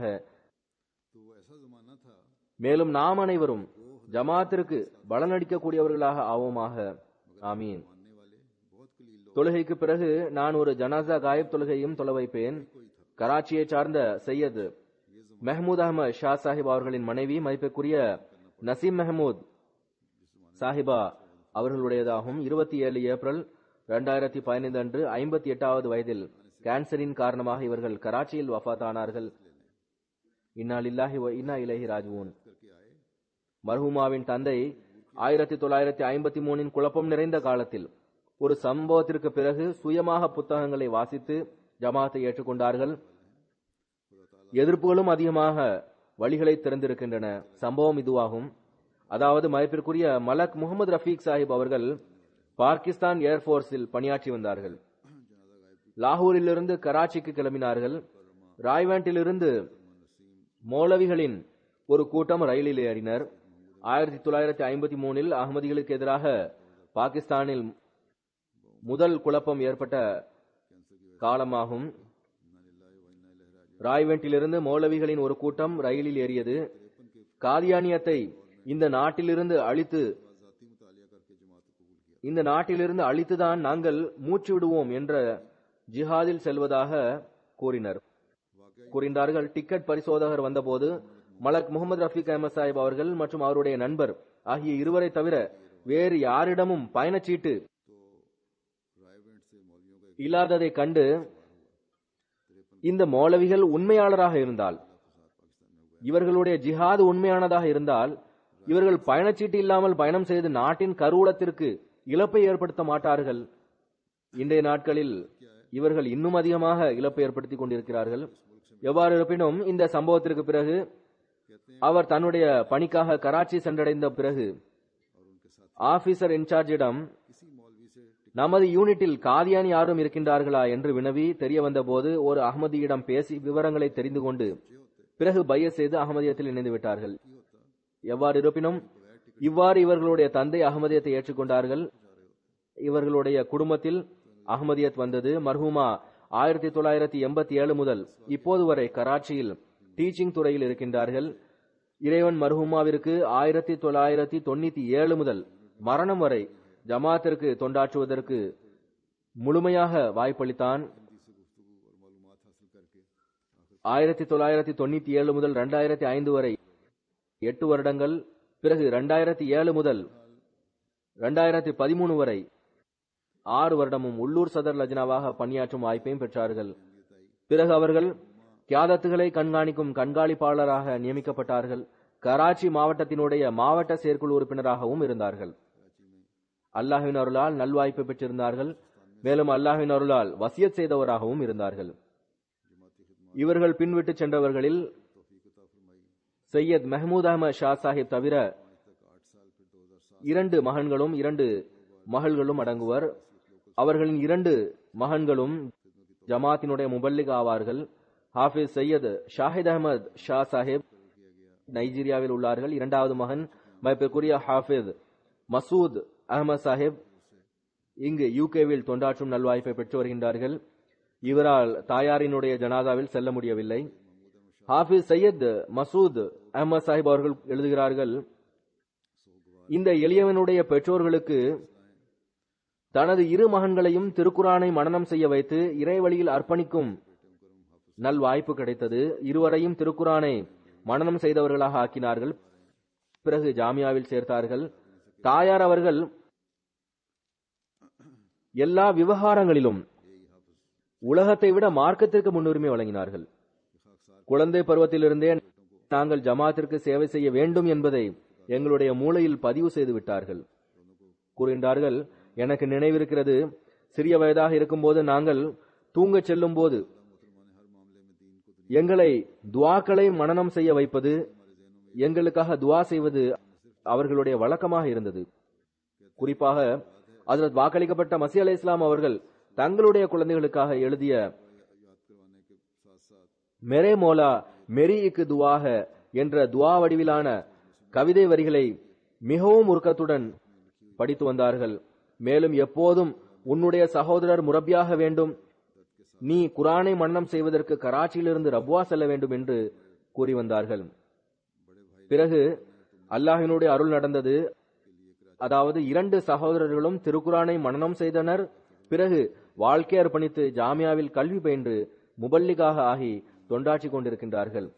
மேலும் நாம் அனைவரும் ஜமாத்திற்கு பலனடிக்கக்கூடியவர்களாக ஆவோமாக ஆமீன் தொழுகைக்கு பிறகு நான் ஒரு ஜனாசா காயப் தொழுகையும் தொலை வைப்பேன் கராச்சியை சார்ந்த சையத் மெஹமூத் அகமது ஷா சாஹிப் அவர்களின் மனைவி மதிப்பிற்குரிய நசீம் மெஹமூத் சாஹிபா அவர்களுடையதாகும் இருபத்தி ஏழு ஏப்ரல் இரண்டாயிரத்தி பதினைந்து அன்று ஐம்பத்தி எட்டாவது வயதில் கேன்சரின் காரணமாக இவர்கள் கராச்சியில் வஃபாத்தானார்கள் இன்னா லில்லாஹி வ இன்னா இலஹி ராஜுவூன் மர்ஹூமாவின் தந்தை ஆயிரத்தி தொள்ளாயிரத்தி ஐம்பத்தி மூணின் குழப்பம் நிறைந்த காலத்தில் ஒரு சம்பவத்திற்கு பிறகு சுயமாக புத்தகங்களை வாசித்து ஜமாத்தை ஏற்றுக்கொண்டார்கள் எதிர்ப்புகளும் அதிகமாக வழிகளை திறந்திருக்கின்றன சம்பவம் இதுவாகும் அதாவது மதிப்பிற்குரிய மலக் முகமது ரஃபீக் சாஹிப் அவர்கள் பாகிஸ்தான் ஏர்போர்ஸில் பணியாற்றி வந்தார்கள் லாகூரிலிருந்து கராச்சிக்கு கிளம்பினார்கள் ராய்வேண்டிலிருந்து மௌலவிகளின் ஒரு கூட்டம் ரயிலில் ஏறினர் ஆயிரத்தி தொள்ளாயிரத்தி ஐம்பத்தி மூணில் அகமதிகளுக்கு எதிராக பாகிஸ்தானில் முதல் குழப்பம் ஏற்பட்ட காலமாகும் ராய்வெண்டிலிருந்து மௌலவிகளின் ஒரு கூட்டம் ரயிலில் ஏறியது காதியானியத்தை இந்த நாட்டிலிருந்து அழித்து இந்த நாட்டிலிருந்து அழித்துதான் நாங்கள் மூச்சு விடுவோம் என்ற ஜிஹாதில் செல்வதாக கூறினர் கூறினார்கள் டிக்கெட் பரிசோதகர் வந்தபோது மலக் முகமது ரஃபீக் அஹமத் சாஹிப் அவர்கள் மற்றும் அவருடைய நண்பர் ஆகிய இருவரை தவிர வேறு யாரிடமும் பயணச்சீட்டு இல்லாததை கண்டு இந்த மௌலவிகள் உண்மையாளராக இருந்தால் இவர்களுடைய ஜிஹாது உண்மையானதாக இருந்தால் இவர்கள் பயணச்சீட்டு இல்லாமல் பயணம் செய்து நாட்டின் கருவூலத்திற்கு இழப்பை ஏற்படுத்த மாட்டார்கள் இன்றைய நாட்களில் இவர்கள் இன்னும் அதிகமாக இழப்பை ஏற்படுத்திக் கொண்டிருக்கிறார்கள் எவ்வாறு இருப்பினும் இந்த சம்பவத்திற்கு பிறகு அவர் தன்னுடைய பணிக்காக கராச்சி சென்றடைந்த பிறகு ஆபீசர் இன்சார்ஜிடம் நமது யூனிட்டில் காதியானி யாரும் இருக்கின்றார்களா என்று வினவி தெரிய வந்தபோது ஒரு அகமதியிடம் பேசி விவரங்களை தெரிந்து கொண்டு பிறகு பைய செய்து அகமதியத்தில் இணைந்து விட்டார்கள் எவ்வாறு இருப்பினும் இவ்வாறு இவர்களுடைய தந்தை அகமதியத்தை ஏற்றுக்கொண்டார்கள் இவர்களுடைய குடும்பத்தில் அகமதியத் வந்தது மர்ஹூமா ஆயிரத்தி தொள்ளாயிரத்தி எண்பத்தி ஏழு முதல் இப்போது வரை கராச்சியில் டீச்சிங் துறையில் இருக்கின்றார்கள் இறைவன் மர்ஹூமாவிற்கு ஆயிரத்தி தொள்ளாயிரத்தி தொண்ணூத்தி ஏழு முதல் மரணம் வரை ஜமாத்திற்கு தொண்டாற்றுவதற்கு முழுமையாக வாய்ப்பளித்தான் ஆயிரத்தி தொள்ளாயிரத்தி தொண்ணூத்தி ஏழு முதல் இரண்டாயிரத்தி ஐந்து வரை எட்டு வருடங்கள் பிறகு இரண்டாயிரத்தி ஏழு முதல் இரண்டாயிரத்தி பதிமூணு வரை ஆறு வருடமும் உள்ளூர் சதர் லஜ்னாவாக பணியாற்றும் வாய்ப்பையும் பெற்றார்கள் பிறகு அவர்கள் கியாதத்துகளை கண்காணிக்கும் கண்காணிப்பாளராக நியமிக்கப்பட்டார்கள் கராச்சி மாவட்டத்தினுடைய மாவட்ட செயற்குழு உறுப்பினராகவும் இருந்தார்கள் அல்லாஹின் அருளால் நல்வாய்ப்பு பெற்றிருந்தார்கள் மேலும் அல்லாஹின் அருளால் வசியத் செய்தவராகவும் இருந்தார்கள் இவர்கள் பின்விட்டு சென்றவர்களில் சையத் மெஹமூத் அஹமத் ஷா சாஹிப் தவிர இரண்டு மகன்களும் இரண்டு மகள்களும் அடங்குவர் அவர்களின் இரண்டு மகன்களும் ஜமாத்தினுடைய முபல்லிக் ஆவார்கள் ஹாஃபிஸ் சையத் ஷாஹித் அஹமத் ஷா சாஹிப் நைஜீரியாவில் உள்ளார்கள் இரண்டாவது மகன் மதிப்பிற்குரிய ஹாஃபிஸ் மசூத் அஹமத் சாஹிப் இங்கு யூகேவில் தொண்டாற்றும் நல்வாய்ப்பை பெற்று வருகின்றார்கள் இவரால் தாயாரினுடைய ஜனாதாவில் செல்ல முடியவில்லை ஹாஃபிஸ் சையத் மசூத் அஹமத் சாஹிப் அவர்கள் எழுதுகிறார்கள் இந்த எளியவனுடைய பெற்றோர்களுக்கு தனது இரு மகன்களையும் திருக்குரானை மனனம் செய்ய வைத்து இறைவழியில் அர்ப்பணிக்கும் நல் வாய்ப்பு கிடைத்தது இருவரையும் திருக்குரானை மனனம் செய்தவர்களாக ஆக்கினார்கள் பிறகு ஜாமியாவில் சேர்த்தார்கள் தாயார் அவர்கள் எல்லா விவகாரங்களிலும் உலகத்தை விட மார்க்கத்திற்கு முன்னுரிமை வழங்கினார்கள் குழந்தை பருவத்திலிருந்தே நாங்கள் ஜமாத்திற்கு சேவை செய்ய வேண்டும் என்பதை எங்களுடைய மூளையில் பதிவு செய்து விட்டார்கள் கூறுகின்றார்கள் எனக்கு நினைவிருக்கிறது சிறிய வயதாக இருக்கும்போது நாங்கள் தூங்கச் செல்லும் போது எங்களை துவாக்களை மனனம் செய்ய வைப்பது எங்களுக்காக துவா செய்வது அவர்களுடைய வழக்கமாக இருந்தது குறிப்பாக அதில் வாக்களிக்கப்பட்ட மசி அலை இஸ்லாம் அவர்கள் தங்களுடைய குழந்தைகளுக்காக எழுதிய மெரே மோலா மெரி இக்கு துவாக என்ற துவா வடிவிலான கவிதை வரிகளை மிகவும் உருக்கத்துடன் படித்து வந்தார்கள் மேலும் எப்போதும் உன்னுடைய சகோதரர் முரப்பியாக வேண்டும் நீ குரானை மன்னம் செய்வதற்கு கராச்சியிலிருந்து ரப்வா செல்ல வேண்டும் என்று கூறி வந்தார்கள் பிறகு அல்லாஹினுடைய அருள் நடந்தது அதாவது இரண்டு சகோதரர்களும் திருக்குரானை மனனம் செய்தனர் பிறகு வாழ்க்கை அர்ப்பணித்து ஜாமியாவில் கல்வி பயின்று முபல்லிகாக ஆகி தொண்டாற்றி கொண்டிருக்கின்றார்கள்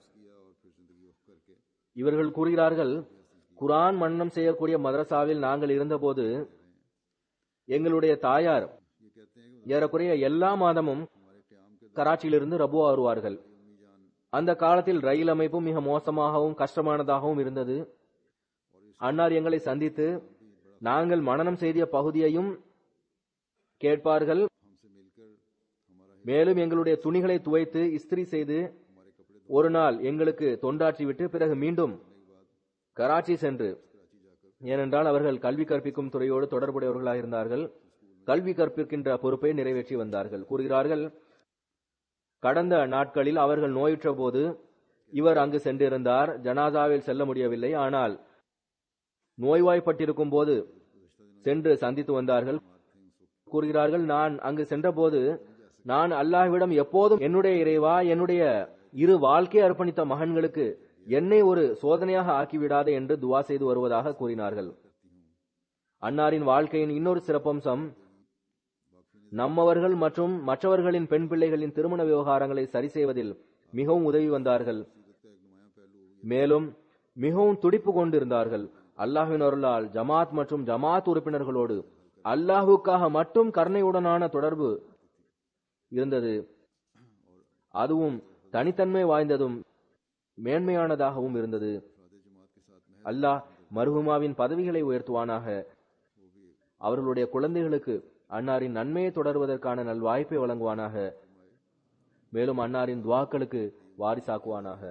இவர்கள் கூறுகிறார்கள் குரான் மன்னம் செய்யக்கூடிய மதரசாவில் நாங்கள் இருந்தபோது எங்களுடைய தாயார் ஏறக்குறைய எல்லா மாதமும் கராச்சியிலிருந்து ரபுவா வருவார்கள் அந்த காலத்தில் ரயில் அமைப்பும் மிக மோசமாகவும் கஷ்டமானதாகவும் இருந்தது அன்னார் எங்களை சந்தித்து நாங்கள் மனனம் செய்திய பகுதியையும் கேட்பார்கள் மேலும் எங்களுடைய துணிகளை துவைத்து இஸ்திரி செய்து ஒரு நாள் எங்களுக்கு தொண்டாற்றிவிட்டு பிறகு மீண்டும் கராச்சி சென்று ஏனென்றால் அவர்கள் கல்வி கற்பிக்கும் துறையோடு தொடர்புடையவர்களாக இருந்தார்கள் கல்வி கற்பிக்கின்ற பொறுப்பை நிறைவேற்றி வந்தார்கள் கூறுகிறார்கள் கடந்த நாட்களில் அவர்கள் நோயுற்ற போது இவர் அங்கு சென்றிருந்தார் ஜனாதாவில் செல்ல முடியவில்லை ஆனால் நோய்வாய்ப்பட்டிருக்கும் போது சென்று சந்தித்து வந்தார்கள் கூறுகிறார்கள் நான் அங்கு சென்றபோது நான் அல்லாஹ்விடம் எப்போதும் என்னுடைய இறைவா என்னுடைய இரு வாழ்க்கை அர்ப்பணித்த மகன்களுக்கு என்னை ஒரு சோதனையாக ஆக்கிவிடாதே என்று துவா செய்து வருவதாக கூறினார்கள் அன்னாரின் வாழ்க்கையின் இன்னொரு சிறப்பம்சம் நம்மவர்கள் மற்றும் மற்றவர்களின் பெண் பிள்ளைகளின் திருமண விவகாரங்களை சரி செய்வதில் மிகவும் உதவி வந்தார்கள் மேலும் மிகவும் துடிப்பு கொண்டிருந்தார்கள் அல்லாஹ்வின் அருளால் ஜமாத் மற்றும் ஜமாத் உறுப்பினர்களோடு அல்லாஹுக்காக மட்டும் கருணையுடனான தொடர்பு இருந்தது அதுவும் தனித்தன்மை வாய்ந்ததும் மேன்மையானதாகவும் இருந்தது அல்லாஹ் மர்ஹுமாவின் பதவிகளை உயர்த்துவானாக அவர்களுடைய குழந்தைகளுக்கு அன்னாரின் நன்மையை தொடர்வதற்கான நல்வாய்ப்பை வழங்குவானாக மேலும் அன்னாரின் துவாக்களுக்கு வாரிசாக்குவானாக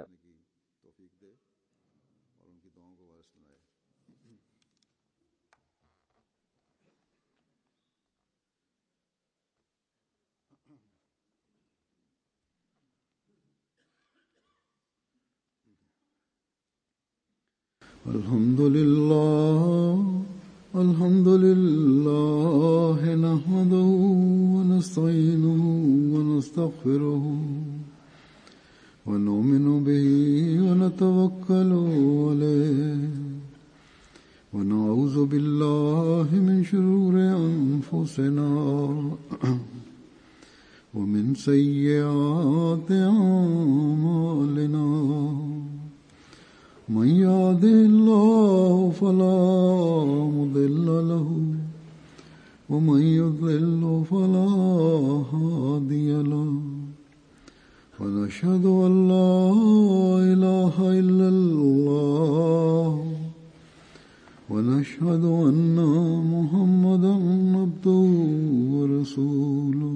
الحمد لله الحمد لله نحمده ونستعينه ونستغفره ونؤمن به ونتوكل عليه ونعوذ بالله من شرور أنفسنا ومن سيئات أعمالنا من يهده الله فلا مضل له ومن يضلل فلا هادي له ونشهد أن لا إله إلا الله ونشهد أن محمدا عبده ورسوله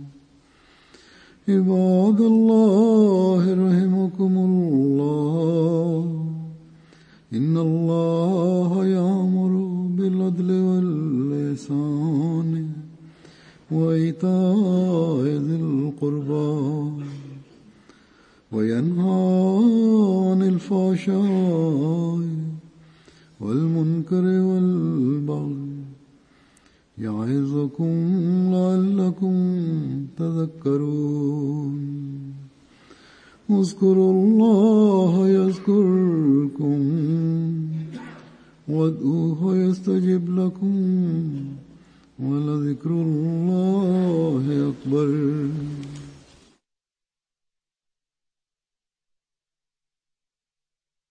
عباد الله رحمكم الله إن الله يأمر بالعدل واللسان وإيتاء ذي القربى وينهى عن الفحشاء والمنكر والبغي يعظكم لعلكم تذكرون اذكروا الله يذكركم وادعوه يستجب لكم ولذكر الله أكبر